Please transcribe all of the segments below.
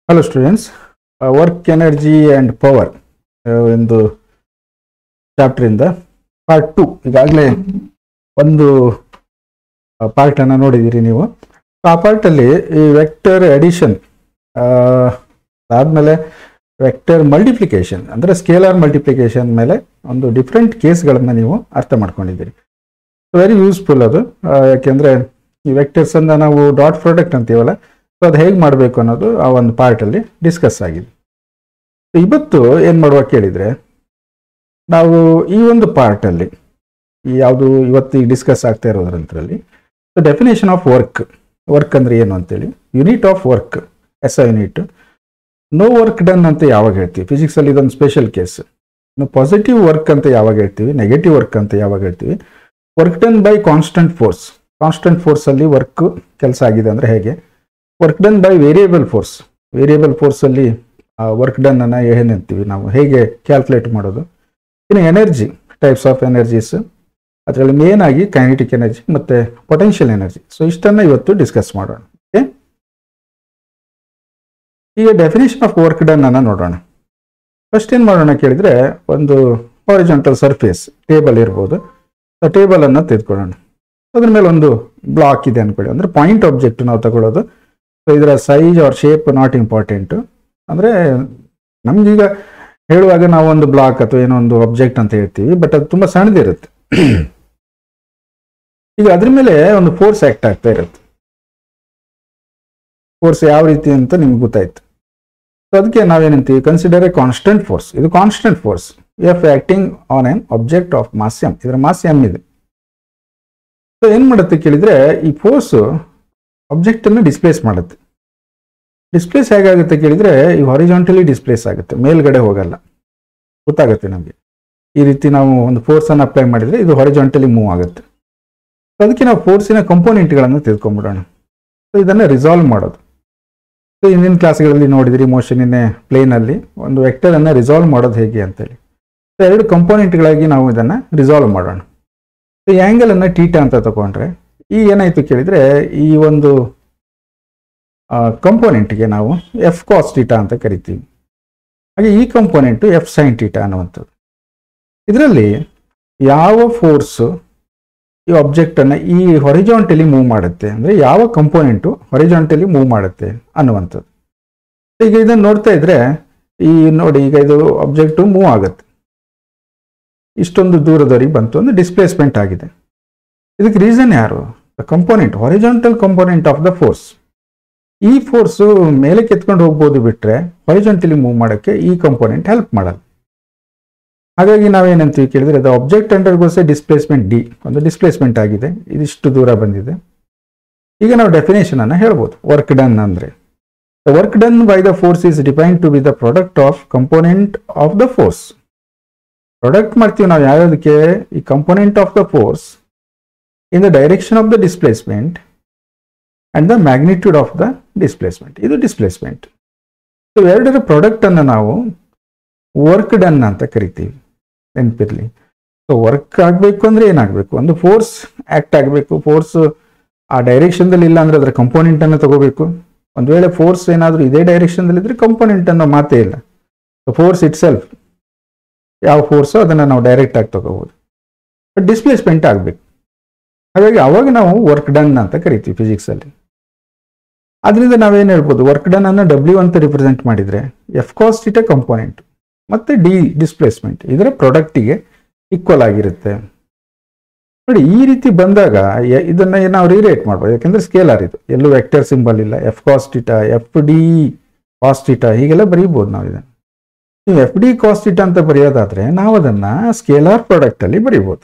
hello students work energy and power ಒಂದು ಚಾಪ್ಟ್ರಿಂದ part two ಈಗಾಗಲೇ ಒಂದು ಪಾರ್ಟನ್ನು ನೋಡಿದ್ದೀರಿ ನೀವು ಆ ಪಾರ್ಟಲ್ಲಿ ಈ ವೆಕ್ಟರ್ ಅಡಿಷನ್ ಅದಾದಮೇಲೆ ವೆಕ್ಟರ್ ಮಲ್ಟಿಪ್ಲಿಕೇಶನ್ ಅಂದರೆ ಸ್ಕೇಲಾರ್ ಮಲ್ಟಿಪ್ಲಿಕೇಶನ್ ಮೇಲೆ ಒಂದು ಡಿಫ್ರೆಂಟ್ ಕೇಸ್ಗಳನ್ನು ನೀವು ಅರ್ಥ ಮಾಡ್ಕೊಂಡಿದ್ದೀರಿ ವೆರಿ ಯೂಸ್ಫುಲ್ ಅದು ಆ, ಯಾಕೆಂದ್ರೆ ಈ ವೆಕ್ಟರ್ಸನ್ನು ನಾವು ಡಾಟ್ ಪ್ರಾಡಕ್ಟ್ ಅಂತೀವಲ್ಲ ಸೊ ಅದು ಹೇಗೆ ಮಾಡಬೇಕು ಅನ್ನೋದು ಆ ಒಂದು ಪಾರ್ಟಲ್ಲಿ ಡಿಸ್ಕಸ್ ಆಗಿದೆ ಇವತ್ತು ಏನು ಮಾಡುವ ಕೇಳಿದರೆ ನಾವು ಈ ಒಂದು ಪಾರ್ಟಲ್ಲಿ ಈ ಯಾವುದು ಇವತ್ತು ಈಗ ಡಿಸ್ಕಸ್ ಆಗ್ತಾ ಇರೋದ್ರಂತರಲ್ಲಿ ಡೆಫಿನೇಷನ್ ಆಫ್ ವರ್ಕ್ ವರ್ಕ್ ಅಂದರೆ ಏನು ಅಂತೇಳಿ unit of work S I unit no work done ಅಂತ ಯಾವಾಗ ಹೇಳ್ತೀವಿ ಫಿಸಿಕ್ಸಲ್ಲಿ ಇದೊಂದು ಸ್ಪೆಷಲ್ ಕೇಸ್ ಇನ್ನು ಪಾಸಿಟಿವ್ ವರ್ಕ್ ಅಂತ ಯಾವಾಗ ಹೇಳ್ತೀವಿ ನೆಗೆಟಿವ್ ವರ್ಕ್ ಅಂತ ಯಾವಾಗ ಹೇಳ್ತೀವಿ work done by constant force constant ಫೋರ್ಸಲ್ಲಿ ವರ್ಕ್ ಕೆಲಸ ಆಗಿದೆ ಅಂದರೆ ಹೇಗೆ work done by variable force variable ಫೋರ್ಸಲ್ಲಿ ವರ್ಕ್ ಡನ್ ಅನ್ನ ಏನಂತೀವಿ ನಾವು ಹೇಗೆ ಕ್ಯಾಲ್ಕುಲೇಟ್ ಮಾಡೋದು ಇನ್ನು ಎನರ್ಜಿ ಟೈಪ್ಸ್ ಆಫ್ ಎನರ್ಜೀಸ್ ಅದರಲ್ಲಿ ಮೇನ್ ಆಗಿ ಕೈನೆಟಿಕ್ ಎನರ್ಜಿ ಮತ್ತು ಪೊಟೆನ್ಷಿಯಲ್ ಎನರ್ಜಿ ಸೊ ಇಷ್ಟನ್ನು ಇವತ್ತು ಡಿಸ್ಕಸ್ ಮಾಡೋಣ ಓಕೆ ಈಗ ಡೆಫಿನೇಷನ್ ಆಫ್ ವರ್ಕ್ ಡನ್ ಅನ್ನ ನೋಡೋಣ ಫಸ್ಟ್ ಏನು ಮಾಡೋಣ ಕೇಳಿದರೆ ಒಂದು ಹಾರಿಜಾಂಟಲ್ ಸರ್ಫೇಸ್ ಟೇಬಲ್ ಇರ್ಬೋದು ಆ ಟೇಬಲ್ ಅನ್ನು ತೆಗೆದುಕೊಳ್ಳೋಣ ಅದ್ರ ಮೇಲೆ ಒಂದು ಬ್ಲಾಕ್ ಇದೆ ಅನ್ಕೊಳ್ಳಿ ಅಂದರೆ ಪಾಯಿಂಟ್ ಆಬ್ಜೆಕ್ಟ್ ನಾವು ತಗೊಳ್ಳೋದು ಸೊ ಇದರ size or shape not important ಅಂದರೆ ನಮ್ಗೀಗ ಹೇಳುವಾಗ ನಾವು ಒಂದು ಬ್ಲಾಕ್ ಅಥವಾ ಏನೋ ಒಂದು ಆಬ್ಜೆಕ್ಟ್ ಅಂತ ಹೇಳ್ತೀವಿ ಬಟ್ ಅದು ತುಂಬ ಸಣ್ಣದಿರುತ್ತೆ ಈಗ ಅದ್ರ ಮೇಲೆ ಒಂದು ಫೋರ್ಸ್ ಆಕ್ಟ್ ಆಗ್ತಾ ಇರುತ್ತೆ ಫೋರ್ಸ್ ಯಾವ ರೀತಿ ಅಂತ ನಿಮ್ಗೆ ಗೊತ್ತಾಯ್ತು ಸೊ ಅದಕ್ಕೆ ನಾವೇನಂತೀವಿ ಕನ್ಸಿಡರ್ ಎ ಕಾನ್ಸ್ಟೆಂಟ್ ಫೋರ್ಸ್ ಇದು constant force F acting on an object of mass M ಇದರ ಮಾಸ್ ಎಮ್ ಇದೆ ಸೊ ಏನು ಮಾಡುತ್ತೆ ಕೇಳಿದ್ರೆ ಈ ಫೋರ್ಸ್ ಆಬ್ಜೆಕ್ಟ್ ಅನ್ನು ಡಿಸ್ಪ್ಲೇಸ್ ಮಾಡುತ್ತೆ ಡಿಸ್ಪ್ಲೇಸ್ ಹೇಗಾಗುತ್ತೆ ಕೇಳಿದ್ರೆ ಈ ಹಾರಿಜಾಂಟಲಿ ಡಿಸ್ಪ್ಲೇಸ್ ಆಗುತ್ತೆ ಮೇಲ್ಗಡೆ ಹೋಗಲ್ಲ ಗೊತ್ತಾಗುತ್ತೆ ನಮಗೆ ಈ ರೀತಿ ನಾವು ಒಂದು ಫೋರ್ಸ್ ಅನ್ನು ಅಪ್ಲೈ ಮಾಡಿದ್ರೆ ಇದು ಹಾರಿಜಾಂಟಲಿ ಮೂವ್ ಆಗುತ್ತೆ ಸೊ ಅದಕ್ಕೆ ನಾವು ಫೋರ್ಸಿನ ಕಂಪೋನೆಂಟ್ಗಳನ್ನು ತಿಳ್ಕೊಂಡ್ಬಿಡೋಣ ಸೊ ಇದನ್ನು ರಿಸಾಲ್ವ್ ಮಾಡೋದು ಸೊ ಹಿಂದಿನ ಕ್ಲಾಸ್ಗಳಲ್ಲಿ ನೋಡಿದ್ರಿ ಮೋಷನ್ ಇನ್ನೇ ಪ್ಲೇನಲ್ಲಿ ಒಂದು ವೆಕ್ಟರ್ ಅನ್ನು ರಿಸಾಲ್ವ್ ಮಾಡೋದು ಹೇಗೆ ಅಂತೇಳಿ ಸೊ ಎರಡು ಕಂಪೋನೆಂಟ್ಗಳಾಗಿ ನಾವು ಇದನ್ನು ರಿಸಾಲ್ವ್ ಮಾಡೋಣ ಸೊ ಈ ಆ್ಯಂಗಲ್ ಅನ್ನು ಟೀಟಾ ಅಂತ ತಗೊಂಡ್ರೆ ಈ ಏನಾಯ್ತು ಕೇಳಿದ್ರೆ ಈ ಒಂದು ಕಂಪೋನೆಂಟ್ಗೆ ನಾವು ಎಫ್ ಕಾಸ್ ಟೀಟಾ ಅಂತ ಕರಿತೀವಿ ಹಾಗೆ ಈ ಕಂಪೋನೆಂಟು ಎಫ್ ಸೈನ್ ಟೀಟಾ ಅನ್ನುವಂಥದ್ದು ಇದರಲ್ಲಿ ಯಾವ ಫೋರ್ಸು ಈ ಆಬ್ಜೆಕ್ಟನ್ನು ಈ ಹೊರಿಜಾಂಟಲಿ ಮೂವ್ ಮಾಡುತ್ತೆ ಅಂದರೆ ಯಾವ ಕಂಪೋನೆಂಟು ಹೊರಿಜಾಂಟಲಿ ಮೂವ್ ಮಾಡುತ್ತೆ ಅನ್ನುವಂಥದ್ದು ಈಗ ಇದನ್ನು ನೋಡ್ತಾ ಇದ್ರೆ ಈ ನೋಡಿ ಈಗ ಇದು ಆಬ್ಜೆಕ್ಟು ಮೂವ್ ಆಗುತ್ತೆ ಇಷ್ಟೊಂದು ದೂರದವರೆಗೆ ಬಂತು ಅಂದರೆ ಡಿಸ್ಪ್ಲೇಸ್ಮೆಂಟ್ ಆಗಿದೆ ಇದಕ್ಕೆ ರೀಸನ್ ಯಾರು component horizontal component of the force ಈ ಫೋರ್ಸು ಮೇಲೆ ಕೆತ್ಕೊಂಡು ಹೋಗ್ಬೋದು ಬಿಟ್ರೆ ಹೊರಿಜಾಂಟಲಿ ಮೂವ್ ಮಾಡೋಕ್ಕೆ ಈ ಕಂಪೋನೆಂಟ್ ಹೆಲ್ಪ್ ಮಾಡಲ್ಲ ಹಾಗಾಗಿ ನಾವೇನಂತೀವಿ ಕೇಳಿದ್ರೆ ಅದು object undergoes displacement D ಒಂದು ಡಿಸ್ಪ್ಲೇಸ್ಮೆಂಟ್ ಆಗಿದೆ ಇದಿಷ್ಟು ದೂರ ಬಂದಿದೆ ಈಗ ನಾವು ಡೆಫಿನೇಷನ್ ಅನ್ನು ಹೇಳ್ಬೋದು ವರ್ಕ್ ಡನ್ ಅಂದರೆ the work done by the force is defined to be the product of component of the force product ಮಾಡ್ತೀವಿ ನಾವು ಯಾವ್ಯಾವುದಕ್ಕೆ ಈ component of the force in the direction of the displacement and the magnitude of the displacement ಇದು displacement so ಎರಡರ ಪ್ರಾಡಕ್ಟನ್ನು ನಾವು work done ಅಂತ ಕರಿತೀವಿ ನೆನಪಿರಲಿ ಸೊ ವರ್ಕ್ ಆಗಬೇಕು ಅಂದರೆ ಏನಾಗಬೇಕು ಒಂದು ಫೋರ್ಸ್ ಆ್ಯಕ್ಟ್ ಆಗಬೇಕು ಫೋರ್ಸ್ ಆ ಡೈರೆಕ್ಷನ್ದಲ್ಲಿ ಇಲ್ಲ ಅಂದರೆ ಅದರ ಕಂಪೋನೆಂಟನ್ನು ತಗೋಬೇಕು ಒಂದು ವೇಳೆ ಫೋರ್ಸ್ ಏನಾದರೂ ಇದೇ ಡೈರೆಕ್ಷನ್ದಲ್ಲಿ ಇದ್ದರೆ ಕಂಪೋನೆಂಟ್ ಅನ್ನೋ ಮಾತೇ ಇಲ್ಲ ಫೋರ್ಸ್ ಇಟ್ ಸೆಲ್ಫ್ ಯಾವ ಫೋರ್ಸು ಅದನ್ನು ನಾವು ಡೈರೆಕ್ಟ್ ಆಗಿ ತಗೋಬೋದು ಬಟ್ ಡಿಸ್ಪ್ಲೇಸ್ಮೆಂಟ್ ಆಗಬೇಕು ಹಾಗಾಗಿ ಅವಾಗ ನಾವು ವರ್ಕ್ ಡನ್ ಅಂತ ಕರಿತೀವಿ ಫಿಸಿಕ್ಸಲ್ಲಿ ಅದರಿಂದ ನಾವೇನು ಹೇಳ್ಬೋದು ವರ್ಕ್ ಡನ್ ಅನ್ನು ಡಬ್ಲ್ಯೂ ಅಂತ ರಿಪ್ರೆಸೆಂಟ್ ಮಾಡಿದರೆ ಎಫ್ ಕಾಸ್ಟ್ ಇಟ ಕಂಪೋನೆಂಟ್ ಮತ್ತು ಡಿ ಡಿಸ್ಪ್ಲೇಸ್ಮೆಂಟ್ ಇದರ ಪ್ರಾಡಕ್ಟಿಗೆ ಈಕ್ವಲ್ ಆಗಿರುತ್ತೆ ನೋಡಿ ಈ ರೀತಿ ಬಂದಾಗ ಯ- ಇದನ್ನ ನಾವು ರೀರೇಟ್ ಮಾಡ್ಬೋದು ಯಾಕಂದ್ರೆ ಸ್ಕೇಲಾರ್ ಇದು ಎಲ್ಲೂ ವೆಕ್ಟರ್ ಸಿಂಬಲ್ ಇಲ್ಲ F cos theta F D cos theta ಹೀಗೆಲ್ಲ ಬರೀಬೋದು ನಾವು ಇದನ್ನು ನೀವು ಎಫ್ ಡಿ ಕಾಸ್ಟಿಟ ಅಂತ ಬರೆಯೋದಾದ್ರೆ ನಾವು ಅದನ್ನ ಸ್ಕೇಲಾರ್ ಪ್ರಾಡಕ್ಟ್ ಅಲ್ಲಿ ಬರೀಬೋದು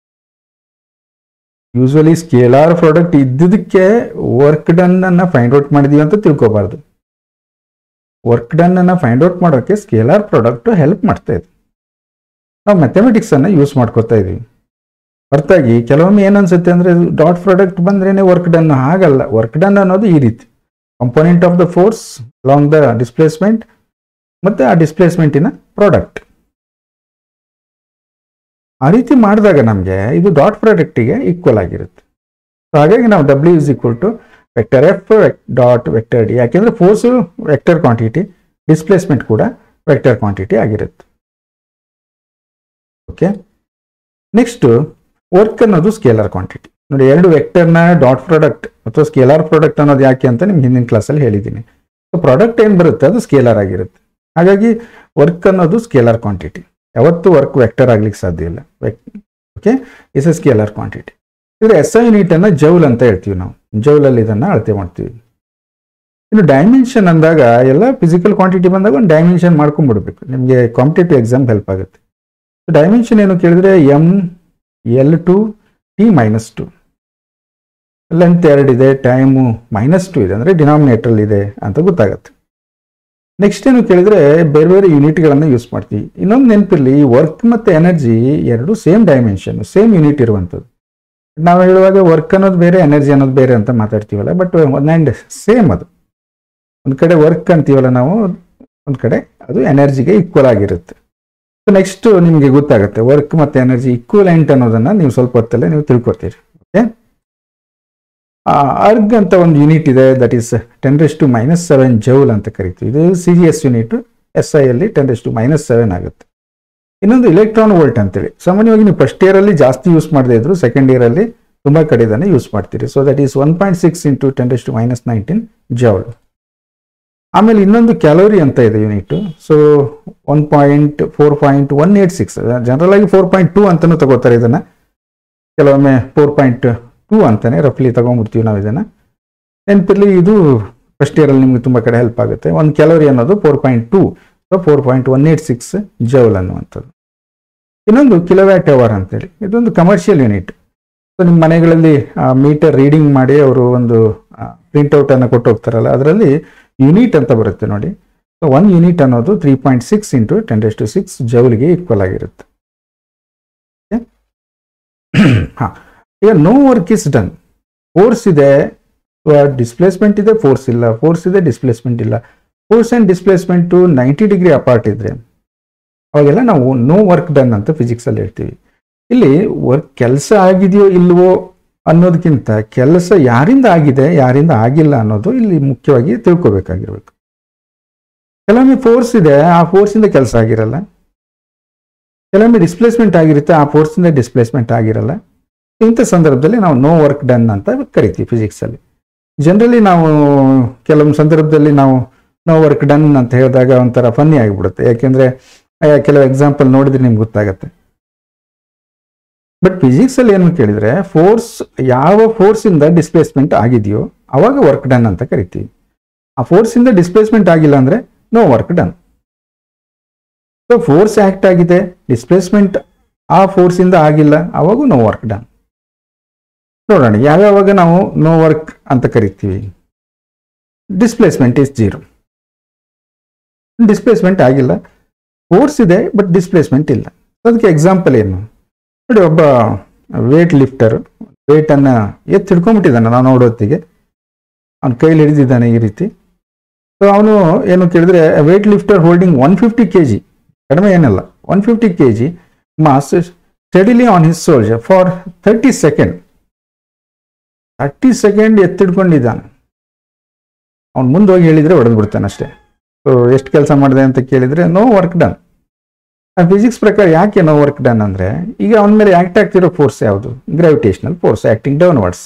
ಯೂಸ್ವಲಿ ಸ್ಕೇಲಾರ್ ಪ್ರಾಡಕ್ಟ್ ಇದ್ದಿದ್ದಕ್ಕೆ ವರ್ಕ್ ಡನ್ ಅನ್ನ ಫೈಂಡ್ ಔಟ್ ಮಾಡಿದೀವಿ ಅಂತ ತಿಳ್ಕೊಬಾರ್ದು ವರ್ಕ್ ಡನ್ ಅನ್ನ ಫೈಂಡ್ ಔಟ್ ಮಾಡೋಕ್ಕೆ ಸ್ಕೇಲಾರ್ ಪ್ರಾಡಕ್ಟ್ ಹೆಲ್ಪ್ ಮಾಡ್ತಾ ಇದೆ ನಾವು ಮ್ಯಾಥಮೆಟಿಕ್ಸ್ ಅನ್ನ ಯೂಸ್ ಮಾಡ್ಕೋತಾ ಇದೀವಿ ಹೊರತಾಗಿ ಕೆಲವೊಮ್ಮೆ ಏನನ್ಸುತ್ತೆ ಅಂದ್ರೆ ಡಾಟ್ ಪ್ರಾಡಕ್ಟ್ ಬಂದ್ರೇನೆ ವರ್ಕ್ ಡನ್ ಹಾಗಲ್ಲ ವರ್ಕ್ ಡನ್ ಅನ್ನೋದು ಈ ರೀತಿ component of the force along the displacement ಮತ್ತೆ ಆ ಡಿಸ್ಪ್ಲೇಸ್ಮೆಂಟಿನ ಪ್ರಾಡಕ್ಟ್ ಆ ರೀತಿ ಮಾಡಿದಾಗ ನಮಗೆ ಇದು ಡಾಟ್ ಪ್ರಾಡಕ್ಟಿಗೆ ಈಕ್ವಲ್ ಆಗಿರುತ್ತೆ ಸೊ ಹಾಗಾಗಿ ನಾವು W is equal to vector F dot vector D ಯಾಕೆಂದ್ರೆ ಫೋರ್ಸ್ ವೆಕ್ಟರ್ ಕ್ವಾಂಟಿಟಿ ಡಿಸ್ಪ್ಲೇಸ್ಮೆಂಟ್ ಕೂಡ ವೆಕ್ಟರ್ ಕ್ವಾಂಟಿಟಿ ಆಗಿರುತ್ತೆ ಓಕೆ ನೆಕ್ಸ್ಟ್ ವರ್ಕ್ ಅನ್ನೋದು ಸ್ಕೇಲರ್ ಕ್ವಾಂಟಿಟಿ ನೋಡಿ ಎರಡು ವೆಕ್ಟರ್ನ ಡಾಟ್ ಪ್ರಾಡಕ್ಟ್ ಅಥವಾ ಸ್ಕೇಲಾರ್ ಪ್ರಾಡಕ್ಟ್ ಅನ್ನೋದು ಯಾಕೆ ಅಂತ ನಿಮ್ಗೆ ಹಿಂದಿನ ಕ್ಲಾಸಲ್ಲಿ ಹೇಳಿದ್ದೀನಿ ಸೊ ಪ್ರಾಡಕ್ಟ್ ಏನು ಬರುತ್ತೆ ಅದು ಸ್ಕೇಲರ್ ಆಗಿರುತ್ತೆ ಹಾಗಾಗಿ ವರ್ಕ್ ಅನ್ನೋದು ಸ್ಕೇಲರ್ ಕ್ವಾಂಟಿಟಿ ಯಾವತ್ತೂ ವರ್ಕ್ ವೆಕ್ಟರ್ ಆಗ್ಲಿಕ್ಕೆ ಸಾಧ್ಯ ಇಲ್ಲ okay is a scalar quantity ಇದು ಎಸ್ ಐ ಯೂನಿಟ್ ಅನ್ನ ಜೌಲ್ ಅಂತ ಹೇಳ್ತೀವಿ ನಾವು ಜೌಲಲ್ಲಿ ಇದನ್ನ ಅಳತೆ ಮಾಡ್ತೀವಿ ಇನ್ನು ಡೈಮೆನ್ಷನ್ ಅಂದಾಗ ಎಲ್ಲ ಫಿಸಿಕಲ್ ಕ್ವಾಂಟಿಟಿ ಬಂದಾಗ ಒಂದು ಡೈಮೆನ್ಷನ್ ಮಾಡ್ಕೊಂಡ್ಬಿಡ್ಬೇಕು ನಿಮಗೆ ಕಾಂಪಿಟೇಟಿವ್ ಎಕ್ಸಾಮ್ ಹೆಲ್ಪ್ ಆಗುತ್ತೆ ಡೈಮೆನ್ಷನ್ ಏನು ಕೇಳಿದ್ರೆ M L two T minus two length ಎರಡಿದೆ ಟೈಮು ಮೈನಸ್ ಟು ಇದೆ ಅಂದರೆ ಡಿನಾಮಿನೇಟರ್ ಇದೆ ಅಂತ ಗೊತ್ತಾಗುತ್ತೆ ನೆಕ್ಸ್ಟ್ ಏನು ಕೇಳಿದ್ರೆ ಬೇರೆ ಬೇರೆ ಯೂನಿಟ್ಗಳನ್ನು ಯೂಸ್ ಮಾಡ್ತೀವಿ ಇನ್ನೊಂದು ನೆನಪಿರಲಿ ವರ್ಕ್ ಮತ್ತು ಎನರ್ಜಿ ಎರಡು ಸೇಮ್ ಡೈಮೆನ್ಷನ್ ಸೇಮ್ ಯೂನಿಟ್ ಇರುವಂಥದ್ದು ನಾವು ಹೇಳುವಾಗ ವರ್ಕ್ ಅನ್ನೋದು ಬೇರೆ ಎನರ್ಜಿ ಅನ್ನೋದು ಬೇರೆ ಅಂತ ಮಾತಾಡ್ತೀವಲ್ಲ ಬಟ್ ಒನ್ ಆ್ಯಂಡ್ ಸೇಮ್ ಅದು ಒಂದು ಕಡೆ ವರ್ಕ್ ಅಂತೀವಲ್ಲ ನಾವು ಒಂದು ಕಡೆ ಅದು ಎನರ್ಜಿಗೆ ಈಕ್ವಲ್ ಆಗಿರುತ್ತೆ ಸೊ ನೆಕ್ಸ್ಟ್ ನಿಮಗೆ ಗೊತ್ತಾಗುತ್ತೆ ವರ್ಕ್ ಮತ್ತು ಎನರ್ಜಿ ಈಕ್ವಲೆಂಟ್ ಅನ್ನೋದನ್ನ ನೀವು ಸ್ವಲ್ಪ ಹೊತ್ತಲ್ಲೇ ನೀವು ತಿಳ್ಕೊತೀರಿ ಓಕೆ ಅರ್ಗ್ ಅಂತ ಒಂದು ಯೂನಿಟ್ ಇದೆ that is ten raise to minus seven joule ಅಂತ ಕರಿತೀವಿ ಇದು C G S unit S I ಅಲ್ಲಿ ten raise to minus seven ಆಗುತ್ತೆ ಇನ್ನೊಂದು ಇಲೆಕ್ಟ್ರಾನ್ ವೋಲ್ಟ್ ಅಂತೇಳಿ ಸಾಮಾನ್ಯವಾಗಿ ನೀವು ಫಸ್ಟ್ ಇಯರಲ್ಲಿ ಜಾಸ್ತಿ ಯೂಸ್ ಮಾಡದೇ ಇದ್ರು ಸೆಕೆಂಡ್ ಇಯರಲ್ಲಿ ತುಂಬ ಕಡೆ ಇದನ್ನು ಯೂಸ್ ಮಾಡ್ತೀರಿ so that is one point six into ten raise to minus nineteen joule ಆಮೇಲೆ ಇನ್ನೊಂದು ಕ್ಯಾಲೋರಿ ಅಂತ ಇದೆ unit so one point four point one eight six general ಆಗಿ ಫೋರ್ ಪಾಯಿಂಟ್ ಟೂ ಅಂತಲೂ ತಗೋತಾರೆ ಇದನ್ನ ಕೆಲವೊಮ್ಮೆ ಫೋರ್ ಪಾಯಿಂಟ್ ಟೂ ಅಂತಾನೆ ರಫ್ಲಿ ತಗೊಂಡ್ಬಿಡ್ತೀವಿ ನಾವು ಇದನ್ನ ನೆನಪಿರ್ಲಿ ಇದು ಫಸ್ಟ್ ಇಯರಲ್ಲಿ ನಿಮ್ಗೆ ತುಂಬ ಕಡೆ ಹೆಲ್ಪ್ ಆಗುತ್ತೆ ಒಂದು ಕ್ಯಾಲೋರಿ ಅನ್ನೋದು four point two so four point one eight six joule ಅನ್ನುವಂಥದ್ದು ಇನ್ನೊಂದು ಕಿಲೋವ್ಯಾಟ್ ಅವರ್ ಅಂತೇಳಿ ಇದೊಂದು ಕಮರ್ಷಿಯಲ್ ಯೂನಿಟ್ ಸೊ ನಿಮ್ಮ ಮನೆಗಳಲ್ಲಿ ಮೀಟರ್ ರೀಡಿಂಗ್ ಮಾಡಿ ಅವರು ಒಂದು ಪ್ರಿಂಟ್ಔಟ್ ಅನ್ನು ಕೊಟ್ಟು ಹೋಗ್ತಾರಲ್ಲ ಅದರಲ್ಲಿ ಯೂನಿಟ್ ಅಂತ ಬರುತ್ತೆ ನೋಡಿ ಸೊ ಒನ್ ಯೂನಿಟ್ ಅನ್ನೋದು three point six into ten two six ಜೌಲ್ಗೆ ಈಕ್ವಲ್ ಆಗಿರುತ್ತೆ ಹಾಂ ಈಗ no work is done force ಇದೆ ಡಿಸ್ಪ್ಲೇಸ್ಮೆಂಟ್ ಇದೆ ಫೋರ್ಸ್ ಇಲ್ಲ ಫೋರ್ಸ್ ಇದೆ ಡಿಸ್ಪ್ಲೇಸ್ಮೆಂಟ್ ಇಲ್ಲ force and displacement ninety degree apart ಇದ್ರೆ ಅವಾಗೆಲ್ಲ ನಾವು ನೋ ವರ್ಕ್ ಡನ್ ಅಂತ ಫಿಸಿಕ್ಸಲ್ಲಿ ಹೇಳ್ತೀವಿ ಇಲ್ಲಿ ವರ್ಕ್ ಕೆಲಸ ಆಗಿದೆಯೋ ಇಲ್ವೋ ಅನ್ನೋದಕ್ಕಿಂತ ಕೆಲಸ ಯಾರಿಂದ ಆಗಿದೆ ಯಾರಿಂದ ಆಗಿಲ್ಲ ಅನ್ನೋದು ಇಲ್ಲಿ ಮುಖ್ಯವಾಗಿ ತಿಳ್ಕೊಬೇಕಾಗಿರ್ಬೇಕು ಕೆಲವೊಮ್ಮೆ ಫೋರ್ಸ್ ಇದೆ ಆ ಫೋರ್ಸಿಂದ ಕೆಲಸ ಆಗಿರಲ್ಲ ಕೆಲವೊಮ್ಮೆ ಡಿಸ್ಪ್ಲೇಸ್ಮೆಂಟ್ ಆಗಿರುತ್ತೆ ಆ ಫೋರ್ಸಿಂದ ಡಿಸ್ಪ್ಲೇಸ್ಮೆಂಟ್ ಆಗಿರಲ್ಲ ಇಂಥ ಸಂದರ್ಭದಲ್ಲಿ ನಾವು ನೋ ವರ್ಕ್ ಡನ್ ಅಂತ ಕರಿತೀವಿ ಫಿಸಿಕ್ಸಲ್ಲಿ ಜನರಲಿ ನಾವು ಕೆಲವೊಂದು ಸಂದರ್ಭದಲ್ಲಿ ನಾವು ನೋ ವರ್ಕ್ ಡನ್ ಅಂತ ಹೇಳಿದಾಗ ಒಂಥರ ಫನ್ನಿ ಆಗಿಬಿಡುತ್ತೆ ಯಾಕೆಂದ್ರೆ ಕೆಲವು ಎಕ್ಸಾಂಪಲ್ ನೋಡಿದ್ರೆ ನಿಮ್ಗೆ ಗೊತ್ತಾಗತ್ತೆ ಬಟ್ ಫಿಸಿಕ್ಸ್ ಅಲ್ಲಿ ಏನು ಕೇಳಿದ್ರೆ ಫೋರ್ಸ್ ಯಾವ ಫೋರ್ಸ್ ಇಂದ ಡಿಸ್ಪ್ಲೇಸ್ಮೆಂಟ್ ಆಗಿದೆಯೋ ಅವಾಗ ವರ್ಕ್ ಡನ್ ಅಂತ ಕರಿತೀವಿ ಆ ಫೋರ್ಸ್ ಇಂದ ಡಿಸ್ಪ್ಲೇಸ್ಮೆಂಟ್ ಆಗಿಲ್ಲ ಅಂದ್ರೆ no work done so force act ಆಗಿದೆ ಡಿಸ್ಪ್ಲೇಸ್ಮೆಂಟ್ ಆ ಫೋರ್ಸ್ ಇಂದ ಆಗಿಲ್ಲ ಅವಾಗೂ ನೋ ವರ್ಕ್ ಡನ್ ನೋಡೋಣ ಯಾವ್ಯಾವಾಗ ನಾವು ನೋ ವರ್ಕ್ ಅಂತ ಕರಿತೀವಿ ಡಿಸ್ಪ್ಲೇಸ್ಮೆಂಟ್ ಇಸ್ ಜೀರೋ ಡಿಸ್ಪ್ಲೇಸ್ಮೆಂಟ್ ಆಗಿಲ್ಲ ಫೋರ್ಸ್ ಇದೆ ಬಟ್ ಡಿಸ್ಪ್ಲೇಸ್ಮೆಂಟ್ ಇಲ್ಲ ಅದಕ್ಕೆ ಎಕ್ಸಾಂಪಲ್ ಏನು ನೋಡಿ ಒಬ್ಬ ವೇಟ್ ಲಿಫ್ಟರ್ ವೇಟನ್ನು ಎತ್ತು ಹಿಡ್ಕೊಂಡ್ಬಿಟ್ಟಿದ್ದಾನೆ ನಾವು ನೋಡೋತ್ತಿಗೆ ಅವನ ಕೈಲಿ ಹಿಡಿದಿದ್ದಾನೆ ಈ ರೀತಿ ಸೊ ಅವನು ಏನು ಕೇಳಿದ್ರೆ weight lifter holding one fifty K G ಕಡಿಮೆ ಏನಲ್ಲ one fifty K G mass steadily on his shoulder for thirty second thirty second ಎತ್ತಿಡ್ಕೊಂಡಿದ್ದಾನೆ ಅವ್ನು ಮುಂದೆ ಹೋಗಿ ಹೇಳಿದ್ರೆ ಹೊಡೆದು ಬಿಡ್ತಾನೆ ಅಷ್ಟೇ ಸೊ ಎಷ್ಟು ಕೆಲಸ ಮಾಡಿದೆ ಅಂತ ಕೇಳಿದ್ರೆ ನೋ ವರ್ಕ್ ಡನ್ ಫಿಸಿಕ್ಸ್ ಪ್ರಕಾರ ಯಾಕೆ ನೋ ವರ್ಕ್ ಡನ್ ಅಂದ್ರೆ ಈಗ ಅವನ ಮೇಲೆ ಆಕ್ಟ್ ಆಗ್ತಿರೋ ಫೋರ್ಸ್ ಯಾವುದು ಗ್ರಾವಿಟೇಷನಲ್ ಫೋರ್ಸ್ ಆಕ್ಟಿಂಗ್ ಡೌನ್ವರ್ಡ್ಸ್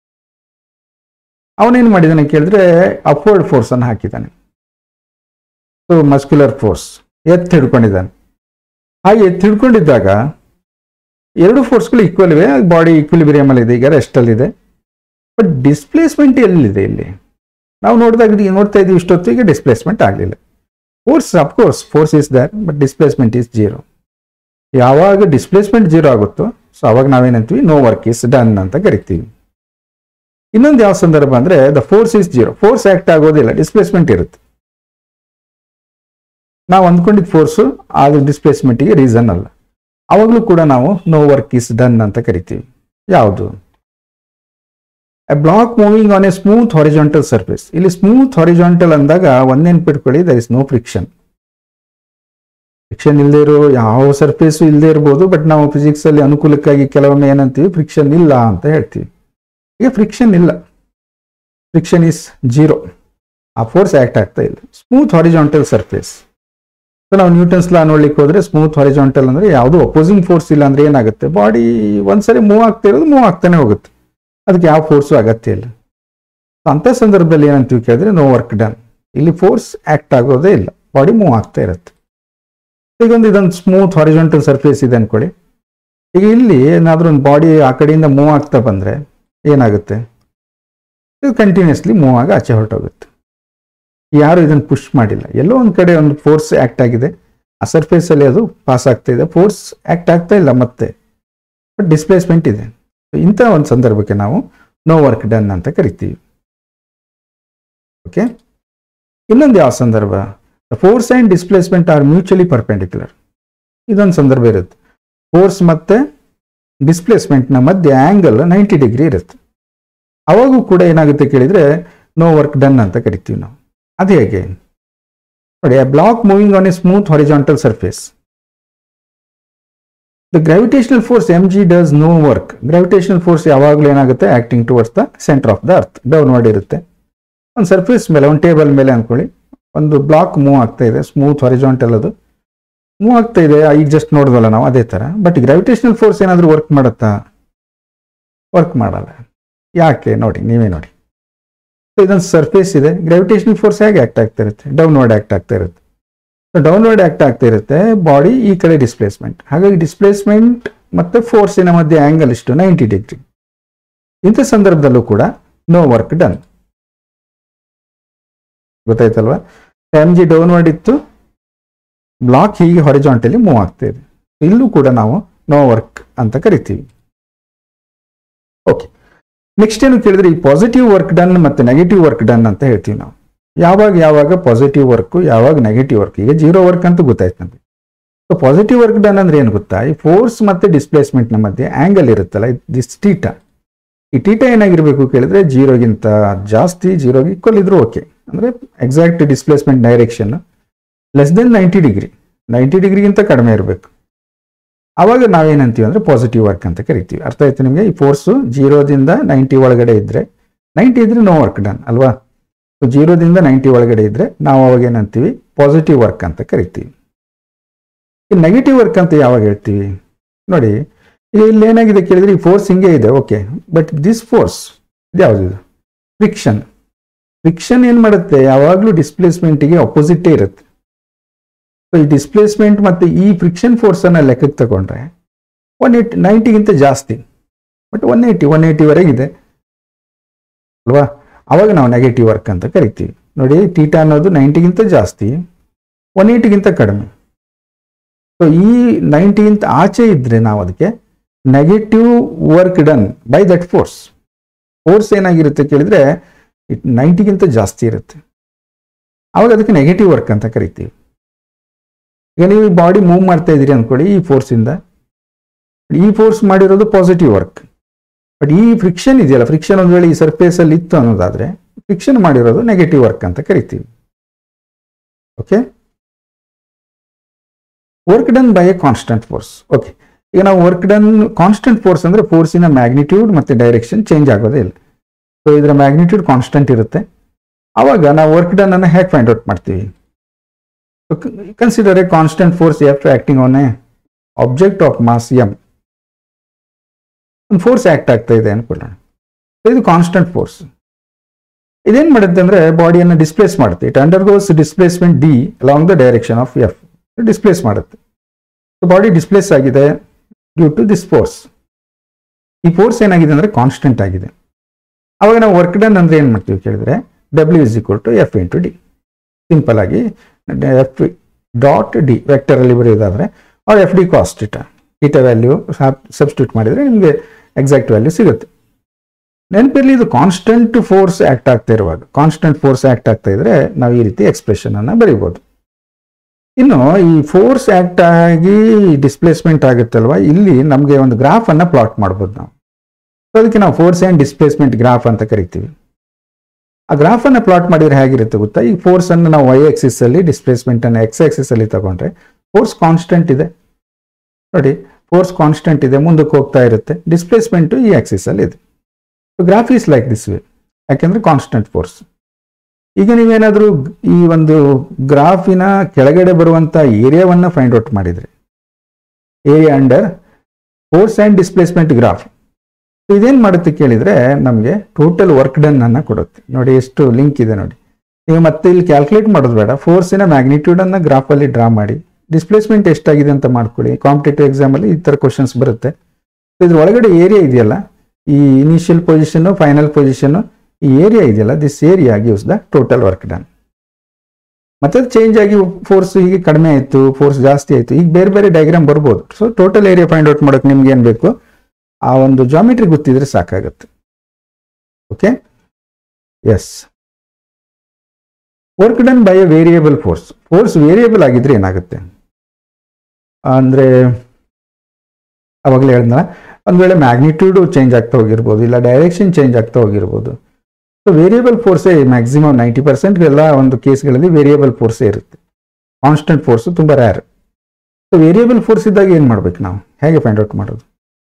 ಅವನೇನು ಮಾಡಿದಾನೆ ಕೇಳಿದ್ರೆ ಅಪ್ವರ್ಡ್ ಫೋರ್ಸ್ ಅನ್ನು ಹಾಕಿದ್ದಾನೆ ಸೊ ಮಸ್ಕ್ಯುಲರ್ ಫೋರ್ಸ್ ಎತ್ತು ಹಿಡ್ಕೊಂಡಿದ್ದಾನೆ ಹಾಗೆ ಎತ್ತು ಹಿಡ್ಕೊಂಡಿದ್ದಾಗ ಎರಡು ಫೋರ್ಸ್ಗಳು ಈಕ್ವಲ್ ಇವೆ ಬಾಡಿ ಈಕ್ವಿಲಿಬ್ರಿಯಮ್ ಅಲ್ಲಿ ಇದೆ ಈಗ ರೆಸ್ಟ್ ಅಲ್ಲಿ ಇದೆ ಬಟ್ ಡಿಸ್ಪ್ಲೇಸ್ಮೆಂಟ್ ಎಲ್ಲಿದೆ ಇಲ್ಲಿ ನಾವು ನೋಡಿದಾಗ ನೋಡ್ತಾ ಇದ್ದೀವಿ ಇಷ್ಟೊತ್ತಿಗೆ ಡಿಸ್ಪ್ಲೇಸ್ಮೆಂಟ್ ಆಗಲಿಲ್ಲ force of course force is there but displacement is zero ಯಾವಾಗ ಡಿಸ್ಪ್ಲೇಸ್ಮೆಂಟ್ ಜೀರೋ ಆಗುತ್ತೋ ಸೊ ಅವಾಗ ನಾವೇನಂತೀವಿ ನೋ ವರ್ಕ್ ಇಸ್ ಡನ್ ಅಂತ ಕರಿತೀವಿ ಇನ್ನೊಂದು ಯಾವ ಸಂದರ್ಭ ಅಂದ್ರೆ the force is zero force act ಆಗೋದಿಲ್ಲ ಡಿಸ್ಪ್ಲೇಸ್ಮೆಂಟ್ ಇರುತ್ತೆ ನಾವು ಅಂದ್ಕೊಂಡಿದ್ದ ಫೋರ್ಸು ಅದು ಡಿಸ್ಪ್ಲೇಸ್ಮೆಂಟ್ಗೆ ರೀಸನ್ ಅಲ್ಲ ಅವಾಗಲೂ ಕೂಡ ನಾವು ನೋ ವರ್ಕ್ ಇಸ್ ಡನ್ ಅಂತ ಕರಿತೀವಿ ಯಾವುದು a block moving on a smooth horizontal surface ಇಲ್ಲಿ ಸ್ಮೂತ್ ಹಾರಿಜಾಂಟಲ್ ಅಂದಾಗ ಒಂದ್ ನೆನ್ಪಿಟ್ಕೊಳ್ಳಿ there is no friction friction ಇಲ್ಲದೆ ಇರೋ ಯಾವ ಸರ್ಫೇಸು ಇಲ್ಲದೆ ಇರ್ಬೋದು ಬಟ್ ನಾವು ಫಿಸಿಕ್ಸ್ ಅಲ್ಲಿ ಅನುಕೂಲಕ್ಕಾಗಿ ಕೆಲವೊಮ್ಮೆ ಏನಂತೀವಿ ಫ್ರಿಕ್ಷನ್ ಇಲ್ಲ ಅಂತ ಹೇಳ್ತೀವಿ ಈಗ ಫ್ರಿಕ್ಷನ್ ಇಲ್ಲ ಫ್ರಿಕ್ಷನ್ ಈಸ್ ಜೀರೋ ಆ ಫೋರ್ಸ್ ಆ್ಯಕ್ಟ್ ಆಗ್ತಾ ಇಲ್ಲ ಸ್ಮೂತ್ ಹಾರಿಜಾಂಟಲ್ ಸರ್ಫೇಸ್ ಸೊ ನಾವು ನ್ಯೂಟನ್ಸ್ ಲಾ ನೋಡ್ಲಿಕ್ಕೆ ಹೋದ್ರೆ ಸ್ಮೂತ್ ಹಾರಿಜಾಂಟಲ್ ಅಂದ್ರೆ ಯಾವುದು ಅಪೋಸಿಂಗ್ ಫೋರ್ಸ್ ಇಲ್ಲ ಅಂದ್ರೆ ಏನಾಗುತ್ತೆ ಬಾಡಿ ಒಂದ್ಸರಿ ಮೂವ್ ಆಗ್ತಾ ಇರೋದು ಮೂವ್ ಆಗ್ತಾನೆ ಹೋಗುತ್ತೆ ಅದಕ್ಕೆ ಯಾವ ಫೋರ್ಸು ಅಗತ್ಯ ಇಲ್ಲ So, ಅಂಥ ಸಂದರ್ಭದಲ್ಲಿ ಏನಂತೀವಿ ಕೇಳಿದ್ರೆ ನೋ ವರ್ಕ್ ಡನ್ ಇಲ್ಲಿ ಫೋರ್ಸ್ ಆಕ್ಟ್ ಆಗೋದೇ ಇಲ್ಲ ಬಾಡಿ ಮೂವ್ ಆಗ್ತಾ ಇರುತ್ತೆ ಈಗ ಒಂದು ಇದೊಂದು ಸ್ಮೂತ್ ಹಾರಿಜಾಂಟಲ್ ಸರ್ಫೇಸ್ ಇದೆ ಅನ್ಕೊಳ್ಳಿ ಈಗ ಇಲ್ಲಿ ಏನಾದರೂ ಒಂದು ಬಾಡಿ ಆ ಕಡೆಯಿಂದ ಮೂವ್ ಆಗ್ತಾ ಬಂದ್ರೆ ಏನಾಗುತ್ತೆ ಇದು ಕಂಟಿನ್ಯೂಸ್ಲಿ ಮೂವ್ ಆಗಿ ಆಚೆ ಹೊರಟೋಗುತ್ತೆ ಯಾರು ಇದನ್ನು ಪುಷ್ ಮಾಡಿಲ್ಲ ಎಲ್ಲೋ ಒಂದು ಕಡೆ ಒಂದು ಫೋರ್ಸ್ ಆಕ್ಟ್ ಆಗಿದೆ ಆ ಸರ್ಫೇಸ್ ಅಲ್ಲಿ ಅದು ಪಾಸ್ ಆಗ್ತಾ ಇದೆ ಫೋರ್ಸ್ ಆಕ್ಟ್ ಆಗ್ತಾ ಇಲ್ಲ ಮತ್ತೆ ಬಟ್ ಡಿಸ್ಪ್ಲೇಸ್ಮೆಂಟ್ ಇದೆ ಇಂಥ ಒಂದು ಸಂದರ್ಭಕ್ಕೆ ನಾವು ನೋ ವರ್ಕ್ ಡನ್ ಅಂತ ಕರಿತೀವಿ ಓಕೆ ಇನ್ನೊಂದು ಯಾವ ಸಂದರ್ಭ force and displacement are mutually perpendicular ಇದೊಂದು ಸಂದರ್ಭ ಇರುತ್ತೆ ಫೋರ್ಸ್ ಮತ್ತೆ ಡಿಸ್ಪ್ಲೇಸ್ಮೆಂಟ್ನ ಮಧ್ಯೆ ಆ್ಯಂಗಲ್ ನೈಂಟಿ ಡಿಗ್ರಿ ಇರುತ್ತೆ ಅವಾಗೂ ಕೂಡ ಏನಾಗುತ್ತೆ ಕೇಳಿದರೆ ನೋ ವರ್ಕ್ ಡನ್ ಅಂತ ಕರಿತೀವಿ ನಾವು ಅದು ಹೇಗೆ ನೋಡಿ ಆ block moving on a smooth horizontal surface the gravitational force M G does no work gravitational force ಯಾವಾಗಲೂ ಏನಾಗುತ್ತೆ acting towards the centre of the earth downward ಇರುತ್ತೆ ಒಂದು ಸರ್ಫೇಸ್ ಮೇಲೆ ಒಂದು ಟೇಬಲ್ ಮೇಲೆ ಅಂದ್ಕೊಳ್ಳಿ ಒಂದು ಬ್ಲಾಕ್ ಮೂವ್ ಆಗ್ತಾ ಇದೆ ಸ್ಮೂತ್ ಹಾರಿಜಾಂಟಲ್ ಅದು ಮೂವ್ ಆಗ್ತಾ ಇದೆ ಈಗ ಜಸ್ಟ್ ನೋಡಿದ್ವಲ್ಲ ನಾವು ಅದೇ ಥರ ಬಟ್ ಗ್ರಾವಿಟೇಷನಲ್ ಫೋರ್ಸ್ ಏನಾದರೂ ವರ್ಕ್ ಮಾಡುತ್ತಾ ವರ್ಕ್ ಮಾಡಲ್ಲ ಯಾಕೆ ನೋಡಿ ನೀವೇ ನೋಡಿ ಇದೊಂದು ಸರ್ಫೇಸ್ ಇದೆ ಗ್ರಾವಿಟೇಷನಲ್ ಫೋರ್ಸ್ ಹೇಗೆ ಆಕ್ಟ್ ಆಗ್ತಾ ಇರುತ್ತೆ ಡೌನ್ವರ್ಡ್ ಆಕ್ಟ್ ಆಗ್ತಾ ಇರುತ್ತೆ ಡೌನ್ವರ್ಡ್ ಆಕ್ಟ್ ಆಗ್ತಾ ಇರುತ್ತೆ ಬಾಡಿ ಈ ಕಡೆ ಡಿಸ್ಪ್ಲೇಸ್ಮೆಂಟ್ ಹಾಗಾಗಿ ಡಿಸ್ಪ್ಲೇಸ್ಮೆಂಟ್ ಮತ್ತೆ ಫೋರ್ಸಿನ ಮಧ್ಯೆ ಆಂಗಲ್ ಇಷ್ಟು ನೈಂಟಿ ಡಿಗ್ರಿ ಇಂಥ ಸಂದರ್ಭದಲ್ಲೂ ಕೂಡ ನೋ ವರ್ಕ್ ಡನ್ ಗೊತ್ತಾಯ್ತಲ್ವಾ ಎಮ್ ಜಿ ಡೌನ್ವರ್ಡ್ ಇತ್ತು ಬ್ಲಾಕ್ ಹೀಗೆ ಹೊರಿಜಾಂಟಲಿ ಮೂವ್ ಆಗ್ತಾ ಇದೆ ಇಲ್ಲೂ ಕೂಡ ನಾವು ನೋ ವರ್ಕ್ ಅಂತ ಕರಿತೀವಿ ಓಕೆ ನೆಕ್ಸ್ಟ್ ಏನು ಕೇಳಿದ್ರೆ ಈ ಪಾಸಿಟಿವ್ ವರ್ಕ್ ಡನ್ ಮತ್ತೆ ನೆಗೆಟಿವ್ ವರ್ಕ್ ಡನ್ ಅಂತ ಹೇಳ್ತೀವಿ ನಾವು ಯಾವಾಗ ಯಾವಾಗ ಪಾಸಿಟಿವ್ ವರ್ಕ್ ಯಾವಾಗ ನೆಗೆಟಿವ್ ವರ್ಕ್ ಈಗ ಜೀರೋ ವರ್ಕ್ ಅಂತ ಗೊತ್ತಾಯ್ತು ನಮಗೆ ಸೊ ಪಾಸಿಟಿವ್ ವರ್ಕ್ ಡನ್ ಅಂದ್ರೆ ಏನು ಗೊತ್ತಾ ಈ ಫೋರ್ಸ್ ಮತ್ತೆ ಡಿಸ್ಪ್ಲೇಸ್ಮೆಂಟ್ ನ ಮಧ್ಯೆ ಆಂಗಲ್ ಇರುತ್ತಲ್ಲ ದಿಸ್ ಟೀಟಾ ಈ ಟೀಟಾ ಏನಾಗಿರ್ಬೇಕು ಕೇಳಿದ್ರೆ ಜೀರೋಗಿಂತ ಜಾಸ್ತಿ ಜೀರೋಗೆ ಈಕ್ವಲ್ ಇದ್ರೂ ಓಕೆ ಅಂದ್ರೆ exact displacement direction less than ninety degree ninety ಡಿಗ್ರಿಗಿಂತ ಕಡಿಮೆ ಇರಬೇಕು ಆವಾಗ ನಾವೇನಂತೀವಿ ಅಂದ್ರೆ ಪಾಸಿಟಿವ್ ವರ್ಕ್ ಅಂತ ಕರಿತೀವಿ ಅರ್ಥ ಆಯ್ತು ನಿಮಗೆ ಈ ಫೋರ್ಸು ಜೀರೋದಿಂದ ನೈಂಟಿ ಒಳಗಡೆ ಇದ್ರೆ ನೈಂಟಿ ಇದ್ರೆ ನೋ ವರ್ಕ್ ಡನ್ ಅಲ್ವಾ ಸೊ ಜೀರೋದಿಂದ ನೈಂಟಿ ಒಳಗಡೆ ಇದ್ರೆ ನಾವು ಅವಾಗ ಏನಂತೀವಿ ಪಾಸಿಟಿವ್ ವರ್ಕ್ ಅಂತ ಕರಿತೀವಿ ಈ ನೆಗೆಟಿವ್ ವರ್ಕ್ ಅಂತ ಯಾವಾಗ ಹೇಳ್ತೀವಿ ನೋಡಿ ಈಗ ಇಲ್ಲಿ ಏನಾಗಿದೆ ಕೇಳಿದ್ರೆ ಈ ಫೋರ್ಸ್ ಹಿಂಗೆ ಇದೆ ಓಕೆ ಬಟ್ ದಿಸ್ ಫೋರ್ಸ್ ಇದು ಯಾವ್ದು ಫ್ರಿಕ್ಷನ್ ಫ್ರಿಕ್ಷನ್ ಏನು ಮಾಡುತ್ತೆ ಯಾವಾಗಲೂ ಡಿಸ್ಪ್ಲೇಸ್ಮೆಂಟಿಗೆ ಅಪೋಸಿಟೇ ಇರುತ್ತೆ ಸೊ ಈ ಡಿಸ್ಪ್ಲೇಸ್ಮೆಂಟ್ ಮತ್ತು ಈ ಫ್ರಿಕ್ಷನ್ ಫೋರ್ಸನ್ನು ಲೆಕ್ಕಕ್ಕೆ ತಗೊಂಡ್ರೆ ಒನ್ ಏಯ್ಟಿ ನೈಂಟಿಗಿಂತ ಜಾಸ್ತಿ ಬಟ್ ಒನ್ ಏಯ್ಟಿ ಒನ್ ಏಯ್ಟಿವರೆಗಿದೆ ಅಲ್ವಾ ಅವಾಗ ನಾವು ನೆಗೆಟಿವ್ ವರ್ಕ್ ಅಂತ ಕರಿತೀವಿ ನೋಡಿ ಟೀಟಾ ಅನ್ನೋದು ನೈಂಟಿಗಿಂತ ಜಾಸ್ತಿ ಒನ್ ಏಯ್ಟಿಗಿಂತ ಕಡಿಮೆ ಸೊ ಈ ನೈಂಟಿಗಿಂತ ಆಚೆ ಇದ್ರೆ ನಾವು ಅದಕ್ಕೆ negative work done by that force force ಏನಾಗಿರುತ್ತೆ ಕೇಳಿದ್ರೆ ನೈಂಟಿಗಿಂತ ಜಾಸ್ತಿ ಇರುತ್ತೆ ಅವಾಗ ಅದಕ್ಕೆ ನೆಗೆಟಿವ್ ವರ್ಕ್ ಅಂತ ಕರಿತೀವಿ ಈಗ ನೀವು ಬಾಡಿ ಮೂವ್ ಮಾಡ್ತಾ ಇದ್ದೀರಿ ಅಂದ್ಕೊಳ್ಳಿ ಈ ಫೋರ್ಸಿಂದ ಈ ಫೋರ್ಸ್ ಮಾಡಿರೋದು ಪಾಸಿಟಿವ್ ವರ್ಕ್ ಬಟ್ ಈ ಫ್ರಿಕ್ಷನ್ ಇದೆಯಲ್ಲ ಫ್ರಿಕ್ಷನ್ ಒಂದು ವೇಳೆ ಈ ಸರ್ಫೇಸ್ ಅಲ್ಲಿ ಇತ್ತು ಅನ್ನೋದಾದ್ರೆ ಫ್ರಿಕ್ಷನ್ ಮಾಡಿರೋದು ನೆಗೆಟಿವ್ ವರ್ಕ್ ಅಂತ ಕರಿತೀವಿ okay work done by a constant force okay ಈಗ ನಾವು ವರ್ಕ್ ಡನ್ ಕಾನ್ಸ್ಟೆಂಟ್ ಫೋರ್ಸ್ ಅಂದ್ರೆ ಫೋರ್ಸಿನ ಮ್ಯಾಗ್ನಿಟ್ಯೂಡ್ ಮತ್ತೆ ಡೈರೆಕ್ಷನ್ ಚೇಂಜ್ ಆಗೋದೇ ಇಲ್ಲ ಸೊ ಇದರ ಮ್ಯಾಗ್ನಿಟ್ಯೂಡ್ ಕಾನ್ಸ್ಟೆಂಟ್ ಇರುತ್ತೆ ಅವಾಗ ನಾವು ವರ್ಕ್ ಡನ್ ಅನ್ನು ಹೇಗೆ ಫೈಂಡ್ ಔಟ್ ಮಾಡ್ತೀವಿ consider a constant force F acting on a object of mass M ಒಂದು ಫೋರ್ಸ್ ಆಕ್ಟ್ ಆಗ್ತಾ ಇದೆ ಅನ್ಕೊಳ್ಳೋಣ ಇದು ಕಾನ್ಸ್ಟೆಂಟ್ ಫೋರ್ಸ್ ಇದೇನು ಮಾಡುತ್ತೆ ಅಂದ್ರೆ ಬಾಡಿಯನ್ನು ಡಿಸ್ಪ್ಲೇಸ್ ಮಾಡುತ್ತೆ it undergoes displacement D along the direction of F displace ಮಾಡುತ್ತೆ ಬಾಡಿ ಡಿಸ್ಪ್ಲೇಸ್ ಆಗಿದೆ ಡ್ಯೂ ಟು ದಿಸ್ ಫೋರ್ಸ್ ಈ ಫೋರ್ಸ್ ಏನಾಗಿದೆ ಅಂದ್ರೆ ಕಾನ್ಸ್ಟೆಂಟ್ ಆಗಿದೆ ಅವಾಗ ನಾವು ವರ್ಕ್ ಡನ್ ಅಂದ್ರೆ ಏನು ಮಾಡ್ತೀವಿ ಕೇಳಿದ್ರೆ W is equal to F into D simple ಆಗಿ ಎಫ್ ಡಾಟ್ ಡಿ ವೆಕ್ಟರ್ ಅಲ್ಲಿ ಬರೆಯೋದಾದ್ರೆ ಅವ್ರು F D cos theta theta value substitute ಮಾಡಿದ್ರೆ ನಿಮಗೆ ಎಕ್ಸಾಕ್ಟ್ ವ್ಯಾಲ್ಯೂ ಸಿಗುತ್ತೆ ನೆನಪಿರಲಿ ಇದು ಕಾನ್ಸ್ಟೆಂಟ್ ಫೋರ್ಸ್ ಆಕ್ಟ್ ಆಗ್ತಾ ಇರುವಾಗ ಕಾನ್ಸ್ಟೆಂಟ್ ಫೋರ್ಸ್ ಆಕ್ಟ್ ಆಗ್ತಾ ಇದ್ರೆ ನಾವು ಈ ರೀತಿ ಎಕ್ಸ್ಪ್ರೆಷನ್ ಅನ್ನ ಬರೀಬಹುದು ಇನ್ನು ಈ ಫೋರ್ಸ್ ಆಕ್ಟ್ ಆಗಿ ಡಿಸ್ಪ್ಲೇಸ್ಮೆಂಟ್ ಆಗುತ್ತಲ್ವಾ ಇಲ್ಲಿ ನಮಗೆ ಒಂದು ಗ್ರಾಫ್ ಅನ್ನ ಪ್ಲಾಟ್ ಮಾಡ್ಬೋದು ನಾವು ಸೊ ಅದಕ್ಕೆ ನಾವು ಫೋರ್ಸ್ ಆ್ಯಂಡ್ ಡಿಸ್ಪ್ಲೇಸ್ಮೆಂಟ್ ಗ್ರಾಫ್ ಅಂತ ಕರಿತೀವಿ ಆ ಗ್ರಾಫ್ ಅನ್ನ ಪ್ಲಾಟ್ ಮಾಡಿದ್ರೆ ಹೇಗಿರುತ್ತೆ ಗೊತ್ತಾ ಈ ಫೋರ್ಸ್ ಅನ್ನು ನಾವು ವೈ ಆಕ್ಸಿಸ್ ಅಲ್ಲಿ ಡಿಸ್ಪ್ಲೇಸ್ಮೆಂಟ್ ಅನ್ನು ಎಕ್ಸ್ ಆಕ್ಸಿಸ್ ಅಲ್ಲಿ ತಗೊಂಡ್ರೆ ಫೋರ್ಸ್ ಕಾನ್ಸ್ಟೆಂಟ್ ಇದೆ ನೋಡಿ ಫೋರ್ಸ್ ಕಾನ್ಸ್ಟೆಂಟ್ ಇದೆ ಮುಂದಕ್ಕೆ ಹೋಗ್ತಾ ಇರುತ್ತೆ ಡಿಸ್ಪ್ಲೇಸ್ಮೆಂಟ್ ಈ ಆಕ್ಸಿಸ್ ಅಲ್ಲಿ ಇದೆ graph is like this way ಯಾಕೆಂದ್ರೆ ಕಾನ್ಸ್ಟೆಂಟ್ ಫೋರ್ಸ್ ಈಗ ನೀವೇನಾದರೂ ಈ ಒಂದು ಗ್ರಾಫಿನ ಕೆಳಗಡೆ ಬರುವಂತ ಏರಿಯಾವನ್ನ ಫೈಂಡ್ ಔಟ್ ಮಾಡಿದ್ರಿ area under force and displacement graph ಇದೇನು ಮಾಡುತ್ತೆ ಕೇಳಿದ್ರೆ ನಮಗೆ ಟೋಟಲ್ ವರ್ಕ್ ಡನ್ ಅನ್ನ ಕೊಡುತ್ತೆ ನೋಡಿ ಎಷ್ಟು ಲಿಂಕ್ ಇದೆ ನೋಡಿ ನೀವು ಮತ್ತೆ ಇಲ್ಲಿ ಕ್ಯಾಲ್ಕುಲೇಟ್ ಮಾಡೋದು ಬೇಡ ಫೋರ್ಸಿನ ಮ್ಯಾಗ್ನಿಟ್ಯೂಡ್ ಅನ್ನ ಗ್ರಾಫಲ್ಲಿ ಡ್ರಾ ಮಾಡಿ ಡಿಸ್ಪ್ಲೇಸ್ಮೆಂಟ್ ಎಷ್ಟಾಗಿದೆ ಅಂತ ಮಾಡ್ಕೊಳ್ಳಿ ಕಾಂಪಿಟೇಟಿವ್ ಎಕ್ಸಾಮಲ್ಲಿ ಈ ಥರ ಕ್ವಶನ್ಸ್ ಬರುತ್ತೆ ಇದ್ರ ಒಳಗಡೆ ಏರಿಯಾ ಇದೆಯಲ್ಲ ಈ ಇನಿಷಿಯಲ್ ಪೊಸಿಷನ್ ಫೈನಲ್ ಪೊಸಿಷನ್ ಈ ಏರಿಯಾ ಇದೆಯಲ್ಲ this area gives the total work done ಮತ್ತೆ ಅದು ಚೇಂಜ್ ಆಗಿ ಫೋರ್ಸ್ ಹೀಗೆ ಕಡಿಮೆ ಆಯಿತು ಫೋರ್ಸ್ ಜಾಸ್ತಿ ಆಯಿತು ಈಗ ಬೇರೆ ಬೇರೆ ಡಯಾಗ್ರಾಮ್ ಬರ್ಬೋದು so total area find out ಮಾಡೋಕೆ ನಿಮ್ಗೆ ಏನು ಬೇಕು ಆ ಒಂದು ಜಾಮಿಟ್ರಿ ಗೊತ್ತಿದ್ರೆ ಸಾಕಾಗುತ್ತೆ okay as work done by a variable force force variable ಆಗಿದ್ರೆ ಏನಾಗುತ್ತೆ ಅಂದ್ರೆ ಅವಾಗಲೇ ಹೇಳಿದ್ನಲ್ಲ ಒಂದ್ ವೇಳೆ ಮ್ಯಾಗ್ನಿಟ್ಯೂಡ್ ಚೇಂಜ್ ಆಗ್ತಾ ಹೋಗಿರ್ಬೋದು ಇಲ್ಲ ಡೈರೆಕ್ಷನ್ ಚೇಂಜ್ ಆಗ್ತಾ ಹೋಗಿರ್ಬೋದು ಸೊ ವೇರಿಯೇಬಲ್ ಫೋರ್ಸೇ ಮ್ಯಾಕ್ಸಿಮಮ್ ನೈಂಟಿ ಪರ್ಸೆಂಟ್ ಎಲ್ಲ ಒಂದು ಕೇಸ್ಗಳಲ್ಲಿ ವೇರಿಯೇಬಲ್ ಫೋರ್ಸೇ ಇರುತ್ತೆ ಕಾನ್ಸ್ಟೆಂಟ್ ಫೋರ್ಸ್ ತುಂಬಾ ರ್ಯಾರ್ ಸೊ ವೇರಿಯೇಬಲ್ ಫೋರ್ಸ್ ಇದ್ದಾಗ ಏನು ಮಾಡ್ಬೇಕು ನಾವು ಹೇಗೆ ಫೈಂಡ್ ಔಟ್ ಮಾಡೋದು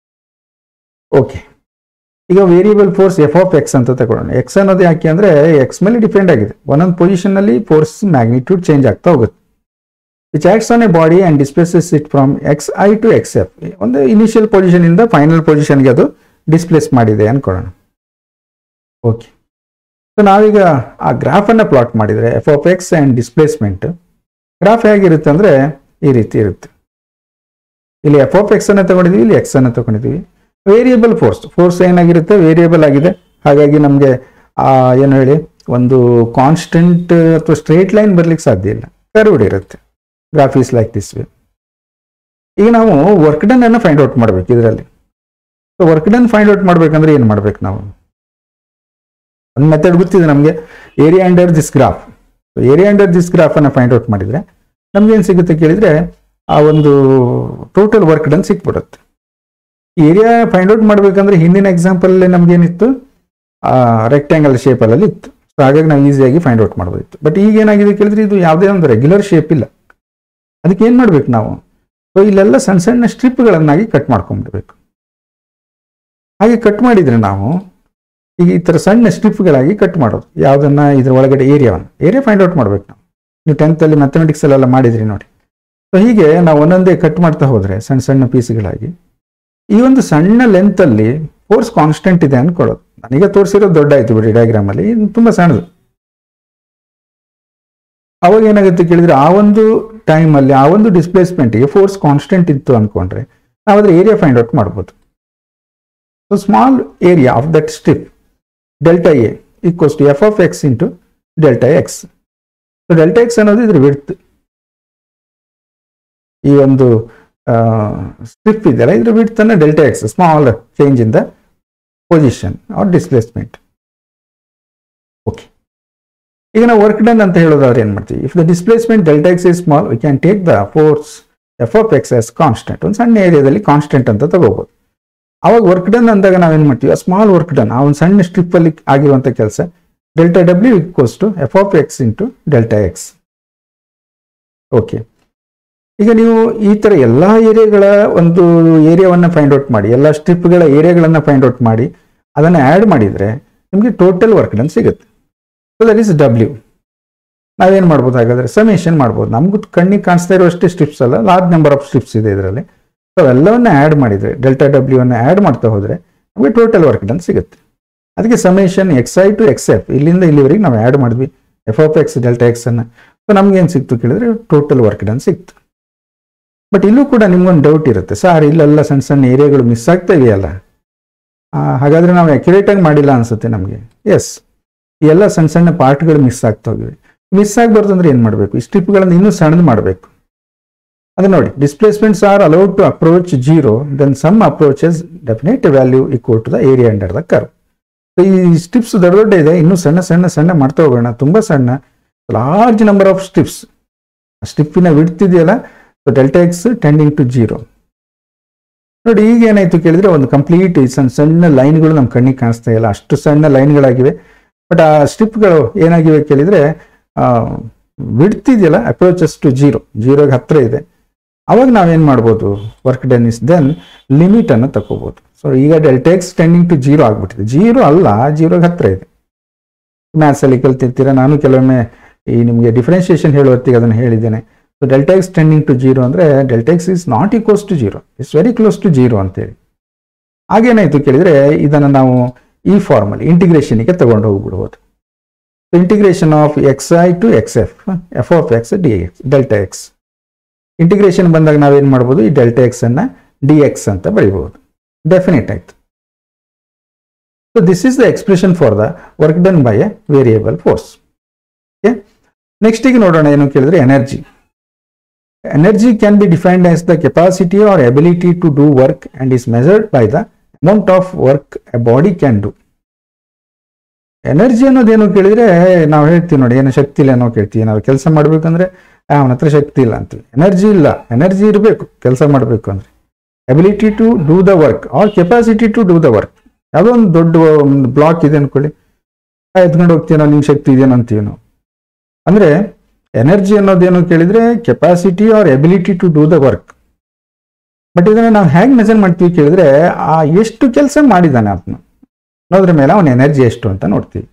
ಓಕೆ ಈಗ variable force F of X ಅಂತ ತಗೊಳ್ಳೋಣ ಎಕ್ಸ್ ಅನ್ನೋದು ಯಾಕೆ ಅಂದ್ರೆ ಎಕ್ಸ್ ಮೇಲೆ ಡಿಪೆಂಡ್ ಆಗಿದೆ ಒಂದೊಂದು ಪೊಸಿಷನ್ ಅಲ್ಲಿ ಫೋರ್ಸ್ ಮ್ಯಾಗ್ನಿಟ್ಯೂಡ್ ಚೇಂಜ್ ಆಗ್ತಾ ಹೋಗುತ್ತೆ which acts on a body and displaces it from X I to X F ಒಂದು ಇನಿಷಿಯಲ್ ಪೊಸಿಷನ್ ಇಂದ ಫೈನಲ್ ಪೊಸಿಷನ್ಗೆ ಅದು ಡಿಸ್ಪ್ಲೇಸ್ ಮಾಡಿದೆ ಅನ್ಕೊಳ್ಳೋಣ ಓಕೆ ಸೊ ನಾವೀಗ ಆ ಗ್ರಾಫ್ ಅನ್ನ ಪ್ಲಾಟ್ ಮಾಡಿದ್ರೆ F of X and displacement graph ಹೇಗಿರುತ್ತೆ ಅಂದ್ರೆ ಈ ರೀತಿ ಇರುತ್ತೆ ಇಲ್ಲಿ ಎಫ್ ಆಫ್ ಎಕ್ಸ್ ಅನ್ನ ತಗೊಂಡಿದೀವಿ ಇಲ್ಲಿ ಎಕ್ಸ್ ಅನ್ನ ತಗೊಂಡಿದೀವಿ ವೇರಿಯಬಲ್ ಫೋರ್ಸ್ ಫೋರ್ಸ್ ಏನಾಗಿರುತ್ತೆ ವೇರಿಯಬಲ್ ಆಗಿದೆ ಹಾಗಾಗಿ ನಮಗೆ ಆ ಏನು ಹೇಳಿ ಒಂದು ಕಾನ್ಸ್ಟೆಂಟ್ ಅಥವಾ ಸ್ಟ್ರೇಟ್ ಲೈನ್ ಬರ್ಲಿಕ್ಕೆ ಸಾಧ್ಯ ಇಲ್ಲ ಕರ್ವ್ಡ್ ಇರುತ್ತೆ graph is like this way ಈಗ ನಾವು ವರ್ಕ್ ಡನ್ ಅನ್ನು ಫೈಂಡ್ ಔಟ್ ಮಾಡ್ಬೇಕು ಇದರಲ್ಲಿ ಸೊ ವರ್ಕ್ ಡನ್ ಫೈಂಡ್ ಔಟ್ ಮಾಡ್ಬೇಕಂದ್ರೆ ಏನು ಮಾಡ್ಬೇಕು ನಾವು ಒಂದು ಮೆಥಡ್ ಗೊತ್ತಿದೆ ನಮಗೆ area under this graph area under this graph ಅನ್ನ ಫೈಂಡ್ ಔಟ್ ಮಾಡಿದ್ರೆ ನಮ್ಗೆ ಏನು ಸಿಗುತ್ತೆ ಕೇಳಿದ್ರೆ ಆ ಒಂದು ಟೋಟಲ್ ವರ್ಕ್ ಡನ್ ಸಿಕ್ಬಿಡುತ್ತೆ ಏರಿಯಾ ಫೈಂಡ್ ಔಟ್ ಮಾಡ್ಬೇಕಂದ್ರೆ ಹಿಂದಿನ ಎಕ್ಸಾಂಪಲ್ ನಮ್ಗೇನಿತ್ತು ರೆಕ್ಟ್ಯಾಂಗಲ್ ಶೇಪಲ್ಲಿ ಇತ್ತು ಸೊ ಹಾಗಾಗಿ ನಾವು ಈಸಿಯಾಗಿ ಫೈಂಡ್ ಔಟ್ ಮಾಡ್ಬೋದಿತ್ತು ಬಟ್ ಈಗ ಏನಾಗಿದೆ ಕೇಳಿದ್ರೆ ಇದು ಯಾವುದೇ ಒಂದು ರೆಗ್ಯುಲರ್ ಶೇಪ್ ಇಲ್ಲ ಅದಕ್ಕೆ ಏನು ಮಾಡ್ಬೇಕು ನಾವು ಸೊ ಇಲ್ಲೆಲ್ಲ ಸಣ್ಣ ಸಣ್ಣ ಸ್ಟ್ರಿಪ್ಗಳನ್ನಾಗಿ ಕಟ್ ಮಾಡ್ಕೊಂಡ್ಬಿಡ್ಬೇಕು ಹಾಗೆ ಕಟ್ ಮಾಡಿದ್ರೆ ನಾವು ಈಗ ಈ ಥರ ಸಣ್ಣ ಸ್ಟ್ರಿಪ್ಗಳಾಗಿ ಕಟ್ ಮಾಡೋದು ಯಾವುದನ್ನ ಇದ್ರ ಒಳಗಡೆ ಏರಿಯಾವನ್ನು ಏರಿಯಾ ಫೈಂಡ್ ಔಟ್ ಮಾಡ್ಬೇಕು ನಾವು ನೀವು ಟೆಂತಲ್ಲಿ ಮ್ಯಾಥಮೆಟಿಕ್ಸ್ ಅಲ್ಲೆಲ್ಲ ಮಾಡಿದ್ರಿ ನೋಡಿ ಸೊ ಹೀಗೆ ನಾವು ಒಂದೊಂದೇ ಕಟ್ ಮಾಡ್ತಾ ಹೋದ್ರೆ ಸಣ್ಣ ಸಣ್ಣ ಪೀಸ್ಗಳಾಗಿ ಈ ಒಂದು ಸಣ್ಣ ಲೆಂತ್ ಅಲ್ಲಿ ಫೋರ್ಸ್ ಕಾನ್ಸ್ಟೆಂಟ್ ಇದೆ ಅನ್ಕೊಳ್ಳೋದು ನನಗೆ ತೋರಿಸಿರೋದು ದೊಡ್ಡ ಆಯ್ತು ಬಿಡಿ ಡಯಾಗ್ರಾಮ್ ಅಲ್ಲಿ ಇದು ತುಂಬಾ ಸಣ್ಣದು ಅವಾಗ ಏನಾಗುತ್ತೆ ಕೇಳಿದ್ರೆ ಆ ಒಂದು ಟೈಮ್ ಅಲ್ಲಿ ಆ ಒಂದು ಡಿಸ್ಪ್ಲೇಸ್ಮೆಂಟ್ಗೆ ಫೋರ್ಸ್ ಕಾನ್ಸ್ಟೆಂಟ್ ಇತ್ತು ಅನ್ಕೊಂಡ್ರೆ ನಾವು ಅದ್ರ ಏರಿಯಾ ಫೈಂಡ್ ಔಟ್ ಮಾಡ್ಬೋದು so small area of that strip delta A equals to F of X into delta X so delta X ಅನ್ನೋದು ಇದ್ರ ವಿಡ್ತ್ ಈ ಒಂದು ಸ್ಟ್ರಿಪ್ ಇದೆಯಲ್ಲ ಇದ್ರ ವಿಡ್ತ್ ಅನ್ನ delta X small change in the position or displacement okay ಈಗ ನಾವು work done ಅಂತ ಹೇಳೋದಾದ್ರೆ ಏನು ಮಾಡ್ತೀವಿ if the displacement delta X is small we can take the force F of X as constant ಒಂದು ಸಣ್ಣ ಏರಿಯಾದಲ್ಲಿ ಕಾನ್ಸ್ಟೆಂಟ್ ಅಂತ ತಗೋಬಹುದು ಅವಾಗ ವರ್ಕ್ ಡನ್ ಅಂದಾಗ ನಾವೇನ್ ಮಾಡ್ತೀವಿ ಸ್ಮಾಲ್ ವರ್ಕ್ ಡನ್ ಆ ಒಂದು ಸಣ್ಣ ಸ್ಟ್ರಿಪ್ ಅಲ್ಲಿ ಆಗಿರುವಂತ ಕೆಲಸ delta W equals to F of X into delta X okay ಈಗ ನೀವು ಈ ತರ ಎಲ್ಲಾ ಏರಿಯಾಗಳ ಒಂದು ಏರಿಯಾವನ್ನ ಫೈಂಡ್ ಔಟ್ ಮಾಡಿ ಎಲ್ಲ ಸ್ಟ್ರಿಪ್ಗಳ ಏರಿಯಾಗಳನ್ನ ಫೈಂಡ್ ಔಟ್ ಮಾಡಿ ಅದನ್ನ ಆಡ್ ಮಾಡಿದ್ರೆ ನಿಮಗೆ ಟೋಟಲ್ ವರ್ಕ್ ಡನ್ ಸಿಗುತ್ತೆ ಸೊ ದಟ್ ಇಸ್ ಡಬ್ಲ್ಯೂ ನಾವೇನ್ ಮಾಡ್ಬೋದು ಹಾಗಾದ್ರೆ ಸಮೇಷನ್ ಮಾಡ್ಬೋದು ನಮ್ಗೂ ಕಣ್ಣಿಗೆ ಕಾಣಿಸ್ತಾ ಇರುವಷ್ಟೇ ಸ್ಟ್ರಿಪ್ಸ್ ಅಲ್ಲ ಲಾರ್ಜ್ ನಂಬರ್ ಆಫ್ ಸ್ಟ್ರಿಪ್ಸ್ ಇದೆ ಇದರಲ್ಲಿ ಸೊ ಅವೆಲ್ಲವನ್ನ ಆ್ಯಡ್ ಮಾಡಿದ್ರೆ ಡೆಲ್ಟಾ ಡಬ್ಲ್ಯೂ ಅನ್ನ ಆ್ಯಡ್ ಮಾಡ್ತಾ ಹೋದ್ರೆ ನಮಗೆ ಟೋಟಲ್ ವರ್ಕ್ ಡನ್ ಸಿಗುತ್ತೆ ಅದಕ್ಕೆ summation X I to X F ಇಲ್ಲಿಂದ ಇಲ್ಲಿವರೆಗೆ ನಾವು ಆ್ಯಡ್ ಮಾಡಿದ್ವಿ F of X delta X ಅನ್ನ ಸೊ ನಮ್ಗೆ ಏನು ಸಿಕ್ತು ಕೇಳಿದ್ರೆ ಟೋಟಲ್ ವರ್ಕ್ ಡನ್ ಸಿಕ್ತು ಬಟ್ ಇಲ್ಲೂ ಕೂಡ ನಿಮ್ಗೊಂದು ಡೌಟ್ ಇರುತ್ತೆ ಸರ್ ಇಲ್ಲೆಲ್ಲ ಸಣ್ಣ ಸಣ್ಣ ಏರಿಯಾಗಳು ಮಿಸ್ ಆಗ್ತಾ ಇದೆಯಲ್ಲ ಆ, ಹಾಗಾದ್ರೆ ನಾವು ಅಕ್ಯುರೇಟ್ ಆಗಿ ಮಾಡಿಲ್ಲ ಅನ್ಸುತ್ತೆ ನಮಗೆ ಎಸ್ ಈ ಎಲ್ಲ ಸಣ್ಣ ಸಣ್ಣ ಪಾರ್ಟ್ಗಳು ಮಿಸ್ ಆಗ್ತಾ ಹೋಗಿವೆ ಮಿಸ್ ಆಗಬಾರ್ದು ಅಂದ್ರೆ ಏನು ಮಾಡಬೇಕು ಈ ಸ್ಟ್ರಿಪ್ಗಳನ್ನು ಇನ್ನೂ ಸಣ್ಣದು ಮಾಡಬೇಕು ಅದು ನೋಡಿ displacements are allowed to approach zero then some approaches definite value equal to the area under the curve ಈ ಸ್ಟ್ರಿಪ್ಸ್ ದೊಡ್ಡ ದೊಡ್ಡ ಇದೆ ಇನ್ನೂ ಸಣ್ಣ ಸಣ್ಣ ಸಣ್ಣ ಮಾಡ್ತಾ ಹೋಗೋಣ ತುಂಬಾ ಸಣ್ಣ ಲಾರ್ಜ್ ನಂಬರ್ ಆಫ್ ಸ್ಟ್ರಿಪ್ಸ್ ಸ್ಟ್ರಿಪ್ಪಿನ ವಿಡ್ತಿದೆಯಲ್ಲ delta x tending to zero ನೋಡಿ ಈಗ ಏನಾಯ್ತು ಕೇಳಿದ್ರೆ ಒಂದು ಕಂಪ್ಲೀಟ್ ಸಣ್ಣ ಸಣ್ಣ ಲೈನ್ಗಳು ನಮ್ಮ ಕಣ್ಣಿಗೆ ಕಾಣಿಸ್ತಾ ಇಲ್ಲ ಅಷ್ಟು ಸಣ್ಣ ಲೈನ್ಗಳಾಗಿವೆ ಬಟ್ ಆ ಸ್ಟ್ರಿಪ್ಗಳು ಏನಾಗಿವೆ ಕೇಳಿದ್ರೆ ವಿಡ್ತಿದೆಯಲ್ಲ ಅಪ್ರೋಚಸ್ ಟು ಜೀರೋ ಜೀರೋಗೆ ಹತ್ರ ಇದೆ ಅವಾಗ ನಾವೇನ್ ಮಾಡ್ಬೋದು work done is then limit ಅನ್ನು ತಗೋಬಹುದು ಸೊ ಈಗ delta x tending to zero ಆಗ್ಬಿಟ್ಟಿದೆ ಜೀರೋ ಅಲ್ಲ ಜೀರೋಗೆ ಹತ್ರ ಇದೆ ಮ್ಯಾಥ್ಸಲ್ಲಿ ಕಲ್ತಿರ್ತೀರ ನಾನು ಕೆಲವೊಮ್ಮೆ ಈ ನಿಮಗೆ ಡಿಫ್ರೆನ್ಷಿಯೇಷನ್ ಹೇಳುವ ಹೊತ್ತಿಗೆ ಅದನ್ನು ಹೇಳಿದ್ದೇನೆ so delta x tending to zero ಅಂದರೆ delta X is not equals to zero it's very close to zero ಅಂತೇಳಿ ಹಾಗೇನಾಯಿತು ಕೇಳಿದರೆ ಇದನ್ನು ನಾವು ಈ ಫಾರ್ಮಲ್ಲಿ ಇಂಟಿಗ್ರೇಷನಿಗೆ ತಗೊಂಡು ಹೋಗ್ಬಿಡ್ಬೋದು integration of x I to X f f of x d x delta x integration ಬಂದಾಗ ನಾವೇನು ಮಾಡ್ಬೋದು ಈ ಡೆಲ್ಟಾ ಎಕ್ಸ್ ಅನ್ನ ಡಿ ಎಕ್ಸ್ ಅಂತ ಬರೀಬಹುದು ಡೆಫಿನೆಟ್ ಆಯ್ತು so this is the expression for the work done by a variable force okay next ಈಗ ನೋಡೋಣ ಏನು ಕೇಳಿದ್ರೆ energy energy can be defined as the capacity or ability to do work and is measured by the amount of work a body can do energy ಅನ್ನೋದೇನು ಕೇಳಿದ್ರೆ ನಾವು ಹೇಳ್ತೀವಿ ನೋಡಿ ಏನು ಶಕ್ತಿ ಇಲ್ಲ ಅನ್ನೋ ಕೇಳ್ತೀವಿ ನಾವು ಕೆಲಸ ಮಾಡ್ಬೇಕಂದ್ರೆ ಅವನ ಹತ್ರ ಶಕ್ತಿ ಇಲ್ಲ ಅಂತೀವಿ ಎನರ್ಜಿ ಇಲ್ಲ ಎನರ್ಜಿ ಇರಬೇಕು ಕೆಲಸ ಮಾಡಬೇಕು ಅಂದ್ರೆ ability to do the work or capacity to do the work ಯಾವುದೋ ಒಂದು ದೊಡ್ಡ ಒಂದು ಬ್ಲಾಕ್ ಇದೆ ಅನ್ಕೊಳ್ಳಿ ಆ, ಎತ್ಕೊಂಡು ಹೋಗ್ತೀನೋ ನಿಂಗೆ ಶಕ್ತಿ ಇದೆಯೋ ಅಂತೀವಿ ನಾವು ಅಂದ್ರೆ ಎನರ್ಜಿ ಅನ್ನೋದೇನು ಕೇಳಿದ್ರೆ capacity or ability to do the work but ಇದನ್ನ ನಾವು ಹೇಗೆ ಮೆಜರ್ ಮಾಡ್ತೀವಿ ಕೇಳಿದ್ರೆ ಆ ಎಷ್ಟು ಕೆಲಸ ಮಾಡಿದ್ದಾನೆ ಅದನ್ನ ಅನ್ನೋದ್ರ ಮೇಲೆ ಅವನ ಎನರ್ಜಿ ಎಷ್ಟು ಅಂತ ನೋಡ್ತೀವಿ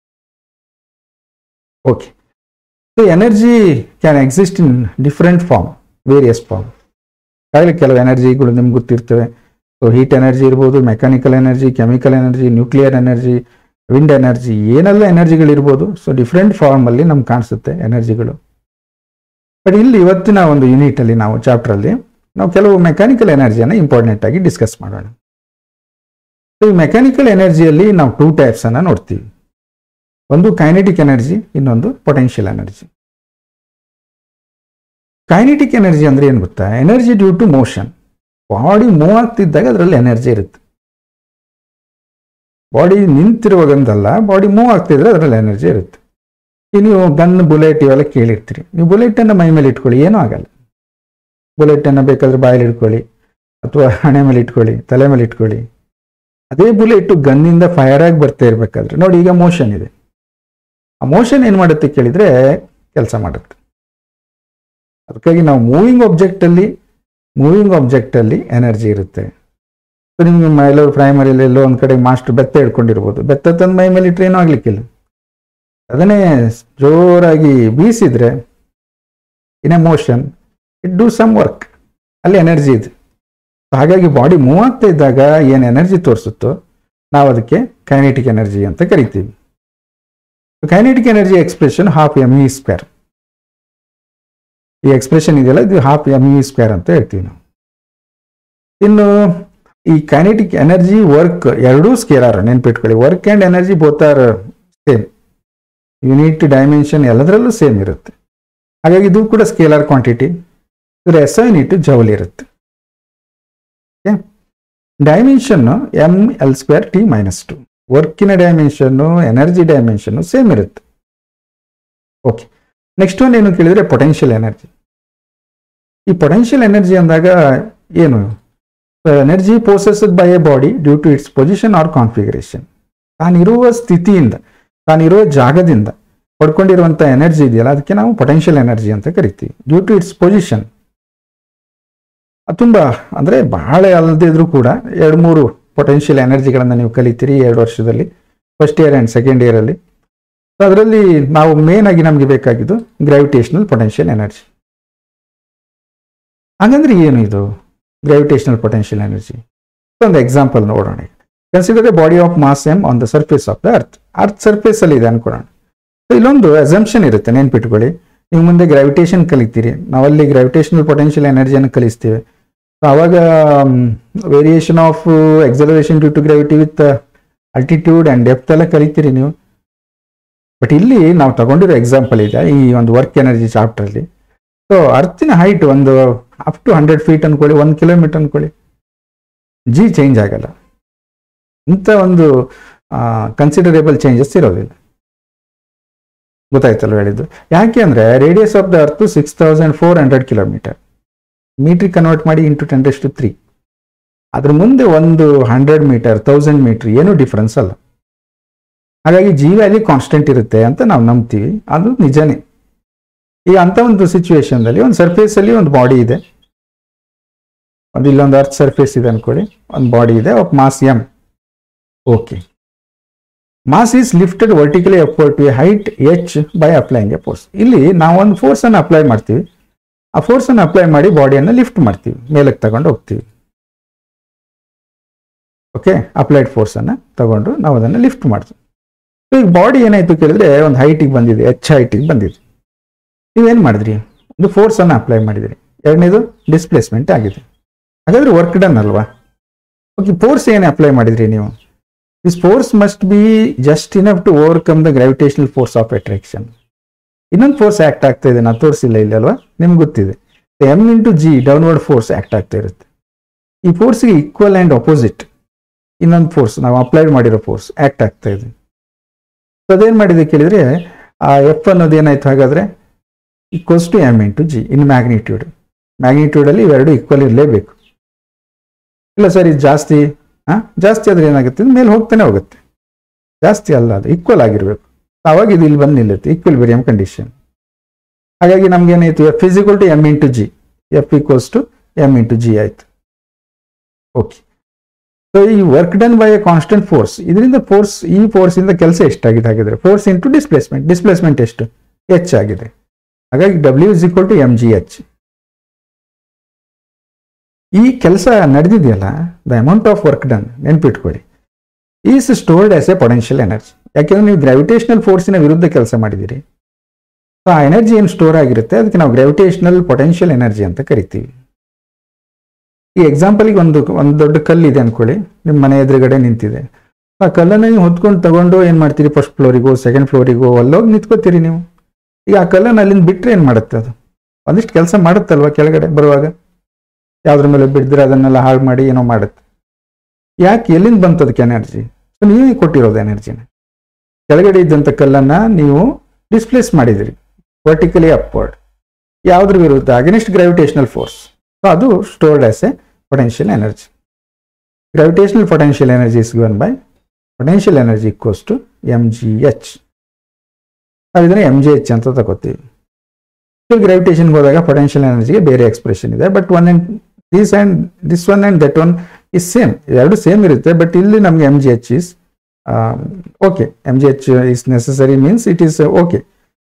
okay so energy can exist in different form various form ಆಗಲೇ ಕೆಲವು ಎನರ್ಜಿಗಳು ನಿಮ್ಗೆ ಗೊತ್ತಿರ್ತವೆ ಸೊ ಹೀಟ್ ಎನರ್ಜಿ ಇರ್ಬೋದು mechanical energy chemical energy nuclear energy wind energy ಏನೆಲ್ಲ ಎನರ್ಜಿಗಳಿರ್ಬೋದು ಸೊ ಡಿಫ್ರೆಂಟ್ ಫಾರ್ಮಲ್ಲಿ ನಮ್ಗೆ ಕಾಣಿಸುತ್ತೆ ಎನರ್ಜಿಗಳು ಬಟ್ ಇಲ್ಲಿ ಇವತ್ತಿನ ಒಂದು ಯೂನಿಟಲ್ಲಿ ನಾವು ಚಾಪ್ಟ್ರಲ್ಲಿ ನಾವು ಕೆಲವು ಮೆಕ್ಯಾನಿಕಲ್ ಎನರ್ಜಿಯನ್ನು ಇಂಪಾರ್ಟೆಂಟ್ ಆಗಿ ಡಿಸ್ಕಸ್ ಮಾಡೋಣ ಸೊ ಈ ಮೆಕ್ಯಾನಿಕಲ್ ಎನರ್ಜಿಯಲ್ಲಿ ನಾವು ಟೂ ಟೈಪ್ಸ್ ಅನ್ನ ನೋಡ್ತೀವಿ ಒಂದು ಕೈನೆಟಿಕ್ ಎನರ್ಜಿ ಇನ್ನೊಂದು ಪೊಟೆನ್ಷಿಯಲ್ ಎನರ್ಜಿ ಕೈನೆಟಿಕ್ ಎನರ್ಜಿ ಅಂದ್ರೆ ಏನು ಗೊತ್ತಾ energy due to motion body move ಆಗ್ತಿದ್ದಾಗ ಅದರಲ್ಲಿ ಎನರ್ಜಿ ಇರುತ್ತೆ ಬಾಡಿ ನಿಂತಿರುವಾಗಂತಲ್ಲ ಬಾಡಿ ಮೂವ್ ಆಗ್ತಿದ್ರೆ ಅದರಲ್ಲಿ ಎನರ್ಜಿ ಇರುತ್ತೆ ಈಗ ನೀವು ಗನ್ ಬುಲೆಟ್ ಇವೆಲ್ಲ ಕೇಳಿರ್ತೀರಿ ನೀವು ಬುಲೆಟ್ ಅನ್ನ ಮೈ ಮೇಲೆ ಇಟ್ಕೊಳ್ಳಿ ಏನೂ ಆಗಲ್ಲ ಬುಲೆಟ್ ಅನ್ನ ಬೇಕಾದ್ರೆ ಬಾಯಲ್ಲಿ ಇಟ್ಕೊಳ್ಳಿ ಅಥವಾ ಹಣೆ ಮೇಲೆ ಇಟ್ಕೊಳ್ಳಿ ತಲೆ ಮೇಲೆ ಇಟ್ಕೊಳ್ಳಿ ಅದೇ ಬುಲೆಟ್ ಗನ್ನಿಂದ ಫೈರ್ ಆಗಿ ಬರ್ತಾ ಇರ್ಬೇಕಾದ್ರೆ ನೋಡಿ ಈಗ ಮೋಷನ್ ಇದೆ ಆ ಮೋಷನ್ ಏನ್ ಮಾಡುತ್ತೆ ಕೇಳಿದ್ರೆ ಕೆಲಸ ಮಾಡುತ್ತೆ ಅದಕ್ಕಾಗಿ ನಾವು ಮೂವಿಂಗ್ ಆಬ್ಜೆಕ್ಟ್ ಅಲ್ಲಿ ಮೂವಿಂಗ್ ಆಬ್ಜೆಕ್ಟ್ ಅಲ್ಲಿ ಎನರ್ಜಿ ಇರುತ್ತೆ ಸೊ ನಿಮ್ಗೆ ಎಲ್ಲೋ ಪ್ರೈಮರಿಯಲ್ಲಿ ಎಲ್ಲೋ ಒಂದ್ ಕಡೆ ಮಾಸ್ಟರ್ ಬೆತ್ತ ಹಿಡ್ಕೊಂಡಿರ್ಬೋದು ಬೆತ್ತ ತಂದು ಮೈ ಮೇಲೆ ಇಟ್ರೆ ಏನೂ ಆಗ್ಲಿಕ್ಕಿಲ್ಲ ಅದನ್ನೇ ಜೋರಾಗಿ ಬೀಸಿದ್ರೆ in a motion it do some work ಅಲ್ಲಿ ಎನರ್ಜಿ ಇದೆ ಹಾಗಾಗಿ ಬಾಡಿ ಮೂವ್ ಆಗ್ತಾ ಇದ್ದಾಗ ಏನು ಎನರ್ಜಿ ತೋರಿಸುತ್ತೋ ನಾವು ಅದಕ್ಕೆ ಕೈನೆಟಿಕ್ ಎನರ್ಜಿ ಅಂತ ಕರಿತೀವಿ kinetic energy expression half m e square ಈ ಎಕ್ಸ್ಪ್ರೆಷನ್ ಇದೆಯಲ್ಲ ಇದು ಹಾಫ್ ಎಮ್ ಇ ಸ್ಕ್ವೇರ್ ಅಂತ ಹೇಳ್ತೀವಿ ನಾವು ಇನ್ನು ಈ ಕೈನೆಟಿಕ್ ಎನರ್ಜಿ ವರ್ಕ್ ಎರಡೂ ಸ್ಕೇಲಾರ್ ನೆನ್ಪಿಟ್ಕೊಳ್ಳಿ work and energy both are same unit dimension ಎಲ್ಲದರಲ್ಲೂ ಸೇಮ್ ಇರುತ್ತೆ ಹಾಗಾಗಿ ಇದು ಕೂಡ ಸ್ಕೇಲಾರ್ ಕ್ವಾಂಟಿಟಿ ಇದರ ಎಸ್ ಯೂನಿಟ್ ಜೌಲ್ ಇರುತ್ತೆ dimension M L square T minus two ವರ್ಕಿನ ಡೈಮೆನ್ಷನ್ನು ಎನರ್ಜಿ ಡೈಮೆನ್ಷನ್ನು ಸೇಮ್ ಇರುತ್ತೆ ಓಕೆ ನೆಕ್ಸ್ಟ್ ಒನ್ ಏನು ಕೇಳಿದ್ರೆ ಪೊಟೆನ್ಷಿಯಲ್ ಎನರ್ಜಿ ಈ ಪೊಟೆನ್ಷಿಯಲ್ ಎನರ್ಜಿ ಅಂದಾಗ ಏನು energy possessed by a body due to its position or configuration ತಾನಿರುವ ಸ್ಥಿತಿಯಿಂದ ತಾನಿರುವ ಜಾಗದಿಂದ ಪಡ್ಕೊಂಡಿರುವಂಥ ಎನರ್ಜಿ ಇದೆಯಲ್ಲ ಅದಕ್ಕೆ ನಾವು ಪೊಟೆನ್ಷಿಯಲ್ ಎನರ್ಜಿ ಅಂತ ಕರಿತೀವಿ ಡ್ಯೂ ಟು ಇಟ್ಸ್ ಪೊಸಿಷನ್ ತುಂಬ ಅಂದರೆ ಬಹಳ ಅಲ್ಲದೇ ಇದ್ರೂ ಕೂಡ ಎರಡು ಮೂರು ಪೊಟೆನ್ಷಿಯಲ್ ಎನರ್ಜಿಗಳನ್ನು ನೀವು ಕಲಿತೀರಿ ಎರಡು ವರ್ಷದಲ್ಲಿ ಫಸ್ಟ್ ಇಯರ್ ಆ್ಯಂಡ್ ಸೆಕೆಂಡ್ ಇಯರಲ್ಲಿ ಸೊ ಅದರಲ್ಲಿ ನಾವು ಮೇನ್ ಆಗಿ ನಮಗೆ ಬೇಕಾಗಿದ್ದು ಗ್ರಾವಿಟೇಷನಲ್ ಪೊಟೆನ್ಷಿಯಲ್ ಎನರ್ಜಿ ಹಾಗಂದ್ರೆ ಏನು ಇದು ಗ್ರಾವಿಟೇಷನಲ್ ಪೊಟೆನ್ಷಿಯಲ್ ಎನರ್ಜಿ ಒಂದು ಎಕ್ಸಾಂಪಲ್ ನೋಡೋಣ consider a body of mass m on the surface of the earth earth surface ಅಲ್ಲಿ ಇದೆ ಅನ್ಕೊಳ್ಳೋಣ ಸೊ ಇಲ್ಲೊಂದು ಅಸಂಪ್ಷನ್ ಇರುತ್ತೆ ನೆನ್ಪಿಟ್ಕೊಳ್ಳಿ ನೀವು ಮುಂದೆ ಗ್ರಾವಿಟೇಷನ್ ಕಲಿತೀರಿ ನಾವಲ್ಲಿ ಗ್ರಾವಿಟೇಷನಲ್ ಪೊಟೆನ್ಷಿಯಲ್ ಎನರ್ಜಿಯನ್ನು ಕಲಿಸ್ತೀವಿ ಸೊ ಅವಾಗ variation of acceleration due to gravity with altitude and depth ಎಲ್ಲ ಕಲಿತೀರಿ ನೀವು ಬಟ್ ಇಲ್ಲಿ ನಾವು ತಗೊಂಡಿರೋ ಎಕ್ಸಾಂಪಲ್ ಇದೆ ಈ ಒಂದು ವರ್ಕ್ ಎನರ್ಜಿ ಚಾಪ್ಟರ್ಲಿ ಸೊ ಅರ್ತಿನ ಹೈಟ್ ಒಂದು ಅಪ್ ಟು ಹಂಡ್ರೆಡ್ ಫೀಟ್ ಅನ್ಕೊಳ್ಳಿ ಒಂದು ಕಿಲೋಮೀಟರ್ ಅನ್ಕೊಳ್ಳಿ ಜಿ ಚೇಂಜ್ ಆಗಲ್ಲ ಇಂಥ ಒಂದು ಕನ್ಸಿಡರೇಬಲ್ ಚೇಂಜಸ್ ಇರೋದಿಲ್ಲ ಗೊತ್ತಾಯ್ತಲ್ವ ಹೇಳಿದ್ದು ಯಾಕೆ ಅಂದರೆ radius of the earth six thousand four hundred kilometre ಮೀಟ್ರಿ ಕನ್ವರ್ಟ್ ಮಾಡಿ ಇಂಟು ಟೆನ್ ಟು ತ್ರೀ ಅದ್ರ ಮುಂದೆ ಒಂದು ಹಂಡ್ರೆಡ್ ಮೀಟರ್ ತೌಸಂಡ್ ಮೀಟರ್ ಏನೂ ಡಿಫ್ರೆನ್ಸ್ ಅಲ್ಲ ಹಾಗಾಗಿ ಜಿ ವ್ಯಾಲ್ಯೂ ಕಾನ್ಸ್ಟೆಂಟ್ ಇರುತ್ತೆ ಅಂತ ನಾವು ನಂಬ್ತೀವಿ ಅದು ನಿಜನೇ ಈ ಅಂಥ ಒಂದು ಸಿಚುವೇಶನ್ದಲ್ಲಿ ಒಂದು ಸರ್ಫೇಸಲ್ಲಿ ಒಂದು ಬಾಡಿ ಇದೆ ಒಂದು ಇಲ್ಲೊಂದು ಅರ್ತ್ ಸರ್ಫೇಸ್ ಇದೆ ಅನ್ಕೊಳ್ಳಿ ಒಂದು ಬಾಡಿ ಇದೆ of mass m okay mass is lifted vertically upward to height h by applying a force ಇಲ್ಲಿ ನಾವು ಒಂದು ಫೋರ್ಸ್ ಅನ್ನು ಅಪ್ಲೈ ಮಾಡ್ತೀವಿ ಆ ಫೋರ್ಸ್ ಅನ್ನು ಅಪ್ಲೈ ಮಾಡಿ ಬಾಡಿಯನ್ನು ಲಿಫ್ಟ್ ಮಾಡ್ತೀವಿ ಮೇಲಕ್ಕೆ ತಗೊಂಡು ಹೋಗ್ತೀವಿ ಓಕೆ ಅಪ್ಲೈಡ್ ಫೋರ್ಸ್ ಅನ್ನು ತಗೊಂಡು ನಾವು ಅದನ್ನು ಲಿಫ್ಟ್ ಮಾಡ್ತೀವಿ ಈಗ ಬಾಡಿ ಏನಾಯ್ತು ಕೇಳಿದ್ರೆ ಒಂದು ಹೈಟಿಗೆ ಬಂದಿದೆ ಎಚ್ ಹೈಟಿಗೆ ಬಂದಿದೆ ನೀವೇನು ಮಾಡಿದ್ರಿ ಒಂದು ಫೋರ್ಸ್ ಅನ್ನು ಅಪ್ಲೈ ಮಾಡಿದ್ರಿ ಎರಡನೇದು ಡಿಸ್ಪ್ಲೇಸ್ಮೆಂಟ್ ಆಗಿದೆ ಹಾಗಾದ್ರೆ ವರ್ಕ್ ಡನ್ ಅಲ್ವಾ ಓಕೆ ಫೋರ್ಸ್ ಏನು ಅಪ್ಲೈ ಮಾಡಿದ್ರಿ ನೀವು this force must be just enough to overcome the gravitational force of attraction ಇನ್ನೊಂದು ಫೋರ್ಸ್ ಆಕ್ಟ್ ಆಗ್ತಾ ಇದೆ ನಾನು ತೋರಿಸಿಲ್ಲ ಇಲ್ಲಿ ಅಲ್ವಾ ನಿಮ್ಗೆ ಗೊತ್ತಿದೆ m into g downward force act ಆಗ್ತಾ ಇರುತ್ತೆ ಈ ಫೋರ್ಸ್ಗೆ ಈಕ್ವಲ್ ಆ್ಯಂಡ್ ಅಪೋಸಿಟ್ ಇನ್ನೊಂದು ಫೋರ್ಸ್ ನಾವು ಅಪ್ಲೈಡ್ ಮಾಡಿರೋ ಫೋರ್ಸ್ ಆಕ್ಟ್ ಆಗ್ತಾ ಇದೆ ಸೊ ಅದೇನು ಮಾಡಿದೆ ಕೇಳಿದ್ರೆ ಆ ಎಫ್ ಅನ್ನೋದು ಏನಾಯ್ತು ಹಾಗಾದ್ರೆ equals to m into g in magnitude ಮ್ಯಾಗ್ನಿಟ್ಯೂಡಲ್ಲಿ ಇವೆರಡು ಈಕ್ವಲ್ ಇರಲೇಬೇಕು ಇಲ್ಲ ಸರ್ ಇದು ಜಾಸ್ತಿ ಹಾಂ ಜಾಸ್ತಿ ಆದರೆ ಏನಾಗುತ್ತೆ ಮೇಲೆ ಹೋಗ್ತಾನೆ ಹೋಗುತ್ತೆ ಜಾಸ್ತಿ ಅಲ್ಲ ಅದು ಈಕ್ವಲ್ ಆಗಿರಬೇಕು ಆವಾಗ ಇದು ಇಲ್ಲಿ ಬಂದು ನಿಲ್ಲುತ್ತೆ ಈಕ್ವಲ್ ಬೇರಿಯಂ ಕಂಡೀಷನ್ ಹಾಗಾಗಿ ನಮ್ಗೆ ಏನಾಯ್ತು F is to m into g F equals to m into g ಆಯ್ತು ಓಕೆ ಸೊ ಈ work done by a constant force ಇದರಿಂದ ಫೋರ್ಸ್ ಈ ಫೋರ್ಸ್ ಇಂದ ಕೆಲಸ ಎಷ್ಟಾಗಿದೆ ಹಾಗಿದ್ರೆ ಫೋರ್ಸ್ ಇಂಟು ಡಿಸ್ಪ್ಲೇಸ್ಮೆಂಟ್ ಡಿಸ್ಪ್ಲೇಸ್ಮೆಂಟ್ ಎಷ್ಟು ಎಚ್ ಆಗಿದೆ ಹಾಗಾಗಿ W is equal to m g h ಈ ಕೆಲಸ ನಡೆದಿದೆಯಲ್ಲ the amount of work done ನೆನ್ಪಿಟ್ಕೊಳ್ಳಿ is stored as a potential energy ಯಾಕೆಂದ್ರೆ ನೀವು ಗ್ರಾವಿಟೇಷನಲ್ ಫೋರ್ಸಿನ ವಿರುದ್ಧ ಕೆಲಸ ಮಾಡಿದ್ದೀರಿ ಸೊ ಆ ಎನರ್ಜಿ ಏನು ಸ್ಟೋರ್ ಆಗಿರುತ್ತೆ ಅದಕ್ಕೆ ನಾವು ಗ್ರಾವಿಟೇಷನಲ್ ಪೊಟೆನ್ಷಿಯಲ್ ಎನರ್ಜಿ ಅಂತ ಕರಿತೀವಿ ಈ ಎಕ್ಸಾಂಪಲ್ಗೆ ಒಂದು ಒಂದು ದೊಡ್ಡ ಕಲ್ಲು ಇದೆ ಅನ್ಕೊಳ್ಳಿ ನಿಮ್ಮ ಮನೆ ಎದುರುಗಡೆ ನಿಂತಿದೆ ಆ ಕಲ್ಲನ್ನು ನೀವು ಹೊತ್ಕೊಂಡು ತಗೊಂಡು ಏನು ಮಾಡ್ತೀರಿ ಫಸ್ಟ್ ಫ್ಲೋರಿಗೋ ಸೆಕೆಂಡ್ ಫ್ಲೋರಿಗೋ ಅಲ್ಲೋಗಿ ನಿಂತ್ಕೋತೀರಿ ನೀವು ಈಗ ಆ ಕಲ್ಲನ್ನು ಅಲ್ಲಿಂದ ಬಿಟ್ಟರೆ ಏನು ಮಾಡುತ್ತೆ ಅದು ಒಂದಿಷ್ಟು ಕೆಲಸ ಮಾಡುತ್ತಲ್ವ ಕೆಳಗಡೆ ಬರುವಾಗ ಯಾವ್ದ್ರ ಮೇಲೆ ಬಿದ್ದರೆ ಅದನ್ನೆಲ್ಲ ಹಾಳು ಮಾಡಿ ಏನೋ ಮಾಡುತ್ತೆ ಯಾಕೆ ಎಲ್ಲಿಂದ ಬಂತು ಅದಕ್ಕೆ ಎನರ್ಜಿ ಸೊ ನೀವೇ ಕೊಟ್ಟಿರೋದು ಎನರ್ಜಿನ ಕೆಳಗಡೆ ಇದ್ದಂಥ ಕಲ್ಲನ್ನು ನೀವು ಡಿಸ್ಪ್ಲೇಸ್ ಮಾಡಿದಿರಿ ವರ್ಟಿಕಲಿ ಅಪ್ವರ್ಡ್ ಯಾವುದ್ರ ವಿರುದ್ಧ ಅಗೇನೆಸ್ಟ್ ಗ್ರಾವಿಟೇಷನಲ್ ಫೋರ್ಸ್ ಸೊ ಅದು stored as a potential energy gravitational potential energy is given by potential energy equals to m g h ನಾವು ಇದನ್ನು ಎಮ್ ಜಿ ಎಚ್ ಅಂತ ತಗೋತೀವಿ ಗ್ರಾವಿಟೇಷನ್ಗೆ ಹೋದಾಗ ಪೊಟೆನ್ಷಿಯಲ್ ಎನರ್ಜಿಗೆ ಬೇರೆ ಎಕ್ಸ್ಪ್ರೆಷನ್ ಇದೆ but one and this and this one and that one is same ಎರಡು same ಇರುತ್ತೆ but ಇಲ್ಲಿ ನಮಗೆ m g h is okay m g h is necessary means it is okay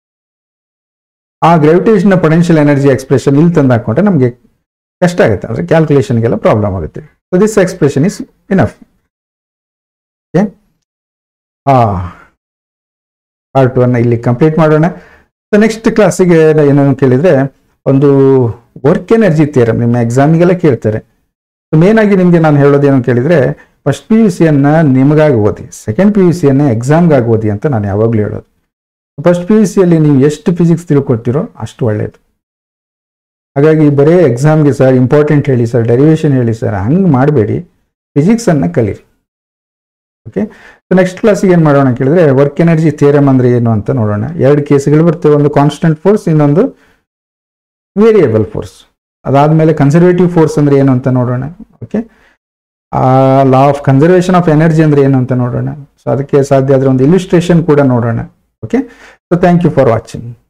ಆ ಗ್ರಾವಿಟೇಷನ್ ಪೊಟೆನ್ಷಿಯಲ್ ಎನರ್ಜಿ ಎಕ್ಸ್ಪ್ರೆಷನ್ ಇಲ್ಲಿ ತಂದು ಹಾಕೊಂಡ್ರೆ ನಮಗೆ ಕಷ್ಟ ಆಗುತ್ತೆ ಅಂದರೆ ಕ್ಯಾಲ್ಕುಲೇಷನ್ಗೆಲ್ಲ ಪ್ರಾಬ್ಲಮ್ ಆಗುತ್ತೆ so this expression is enough okay ಆ ಪಾರ್ಟ್ ಒನ್ ಇಲ್ಲಿ ಕಂಪ್ಲೀಟ್ ಮಾಡೋಣ ಸೊ ನೆಕ್ಸ್ಟ್ ಕ್ಲಾಸಿಗೆ ಏನೋ ಕೇಳಿದರೆ ಒಂದು ವರ್ಕ್ ಎನರ್ಜಿ ಥಿಯರಮ್ ನಿಮ್ಮ ಎಕ್ಸಾಮಿಗೆಲ್ಲ ಕೇಳ್ತಾರೆ ಸೊ ಮೇನ್ ಆಗಿ ನಿಮಗೆ ನಾನು ಹೇಳೋದೇನು ಕೇಳಿದರೆ ಫಸ್ಟ್ ಪಿ ಯು ಸಿಯನ್ನು ನಿಮಗಾಗಿ ಓದಿ ಸೆಕೆಂಡ್ ಪಿ ಯು ಸಿಯನ್ನು ಎಕ್ಸಾಮ್ಗಾಗಿ ಓದಿ ಅಂತ ನಾನು ಯಾವಾಗಲೂ ಹೇಳೋದು ಫಸ್ಟ್ ಪಿ ಯು ಸಿಯಲ್ಲಿ ನೀವು ಎಷ್ಟು ಫಿಸಿಕ್ಸ್ ತಿಳ್ಕೊಳ್ತೀರೋ ಅಷ್ಟು ಒಳ್ಳೆಯದು ಹಾಗಾಗಿ ಬರೀ ಎಕ್ಸಾಮ್ಗೆ ಸರ್ ಇಂಪಾರ್ಟೆಂಟ್ ಹೇಳಿ ಸರ್ ಡೆರಿವೇಶನ್ ಹೇಳಿ ಸರ್ ಹಂಗೆ ಮಾಡಬೇಡಿ ಫಿಸಿಕ್ಸನ್ನು ಕಲೀರಿ ಓಕೆ ಸೊ ನೆಕ್ಸ್ಟ್ ಕ್ಲಾಸಿಗೆ ಏನು ಮಾಡೋಣ ಕೇಳಿದ್ರೆ ವರ್ಕ್ ಎನರ್ಜಿ ಥಿಯರಮ್ ಅಂದರೆ ಏನು ಅಂತ ನೋಡೋಣ ಎರಡು ಕೇಸ್ಗಳು ಬರ್ತವೆ ಒಂದು ಕಾನ್ಸ್ಟೆಂಟ್ ಫೋರ್ಸ್ ಇನ್ನೊಂದು ವೇರಿಯೇಬಲ್ ಫೋರ್ಸ್ ಅದಾದಮೇಲೆ ಕನ್ಸರ್ವೇಟಿವ್ ಫೋರ್ಸ್ ಅಂದರೆ ಏನು ಅಂತ ನೋಡೋಣ okay law of conservation of energy ಅಂದರೆ ಏನು ಅಂತ ನೋಡೋಣ ಸೊ ಅದಕ್ಕೆ ಸಾಧ್ಯ ಆದರೆ ಒಂದು ಇಲಿಸ್ಟ್ರೇಷನ್ ಕೂಡ ನೋಡೋಣ okay so thank you for watching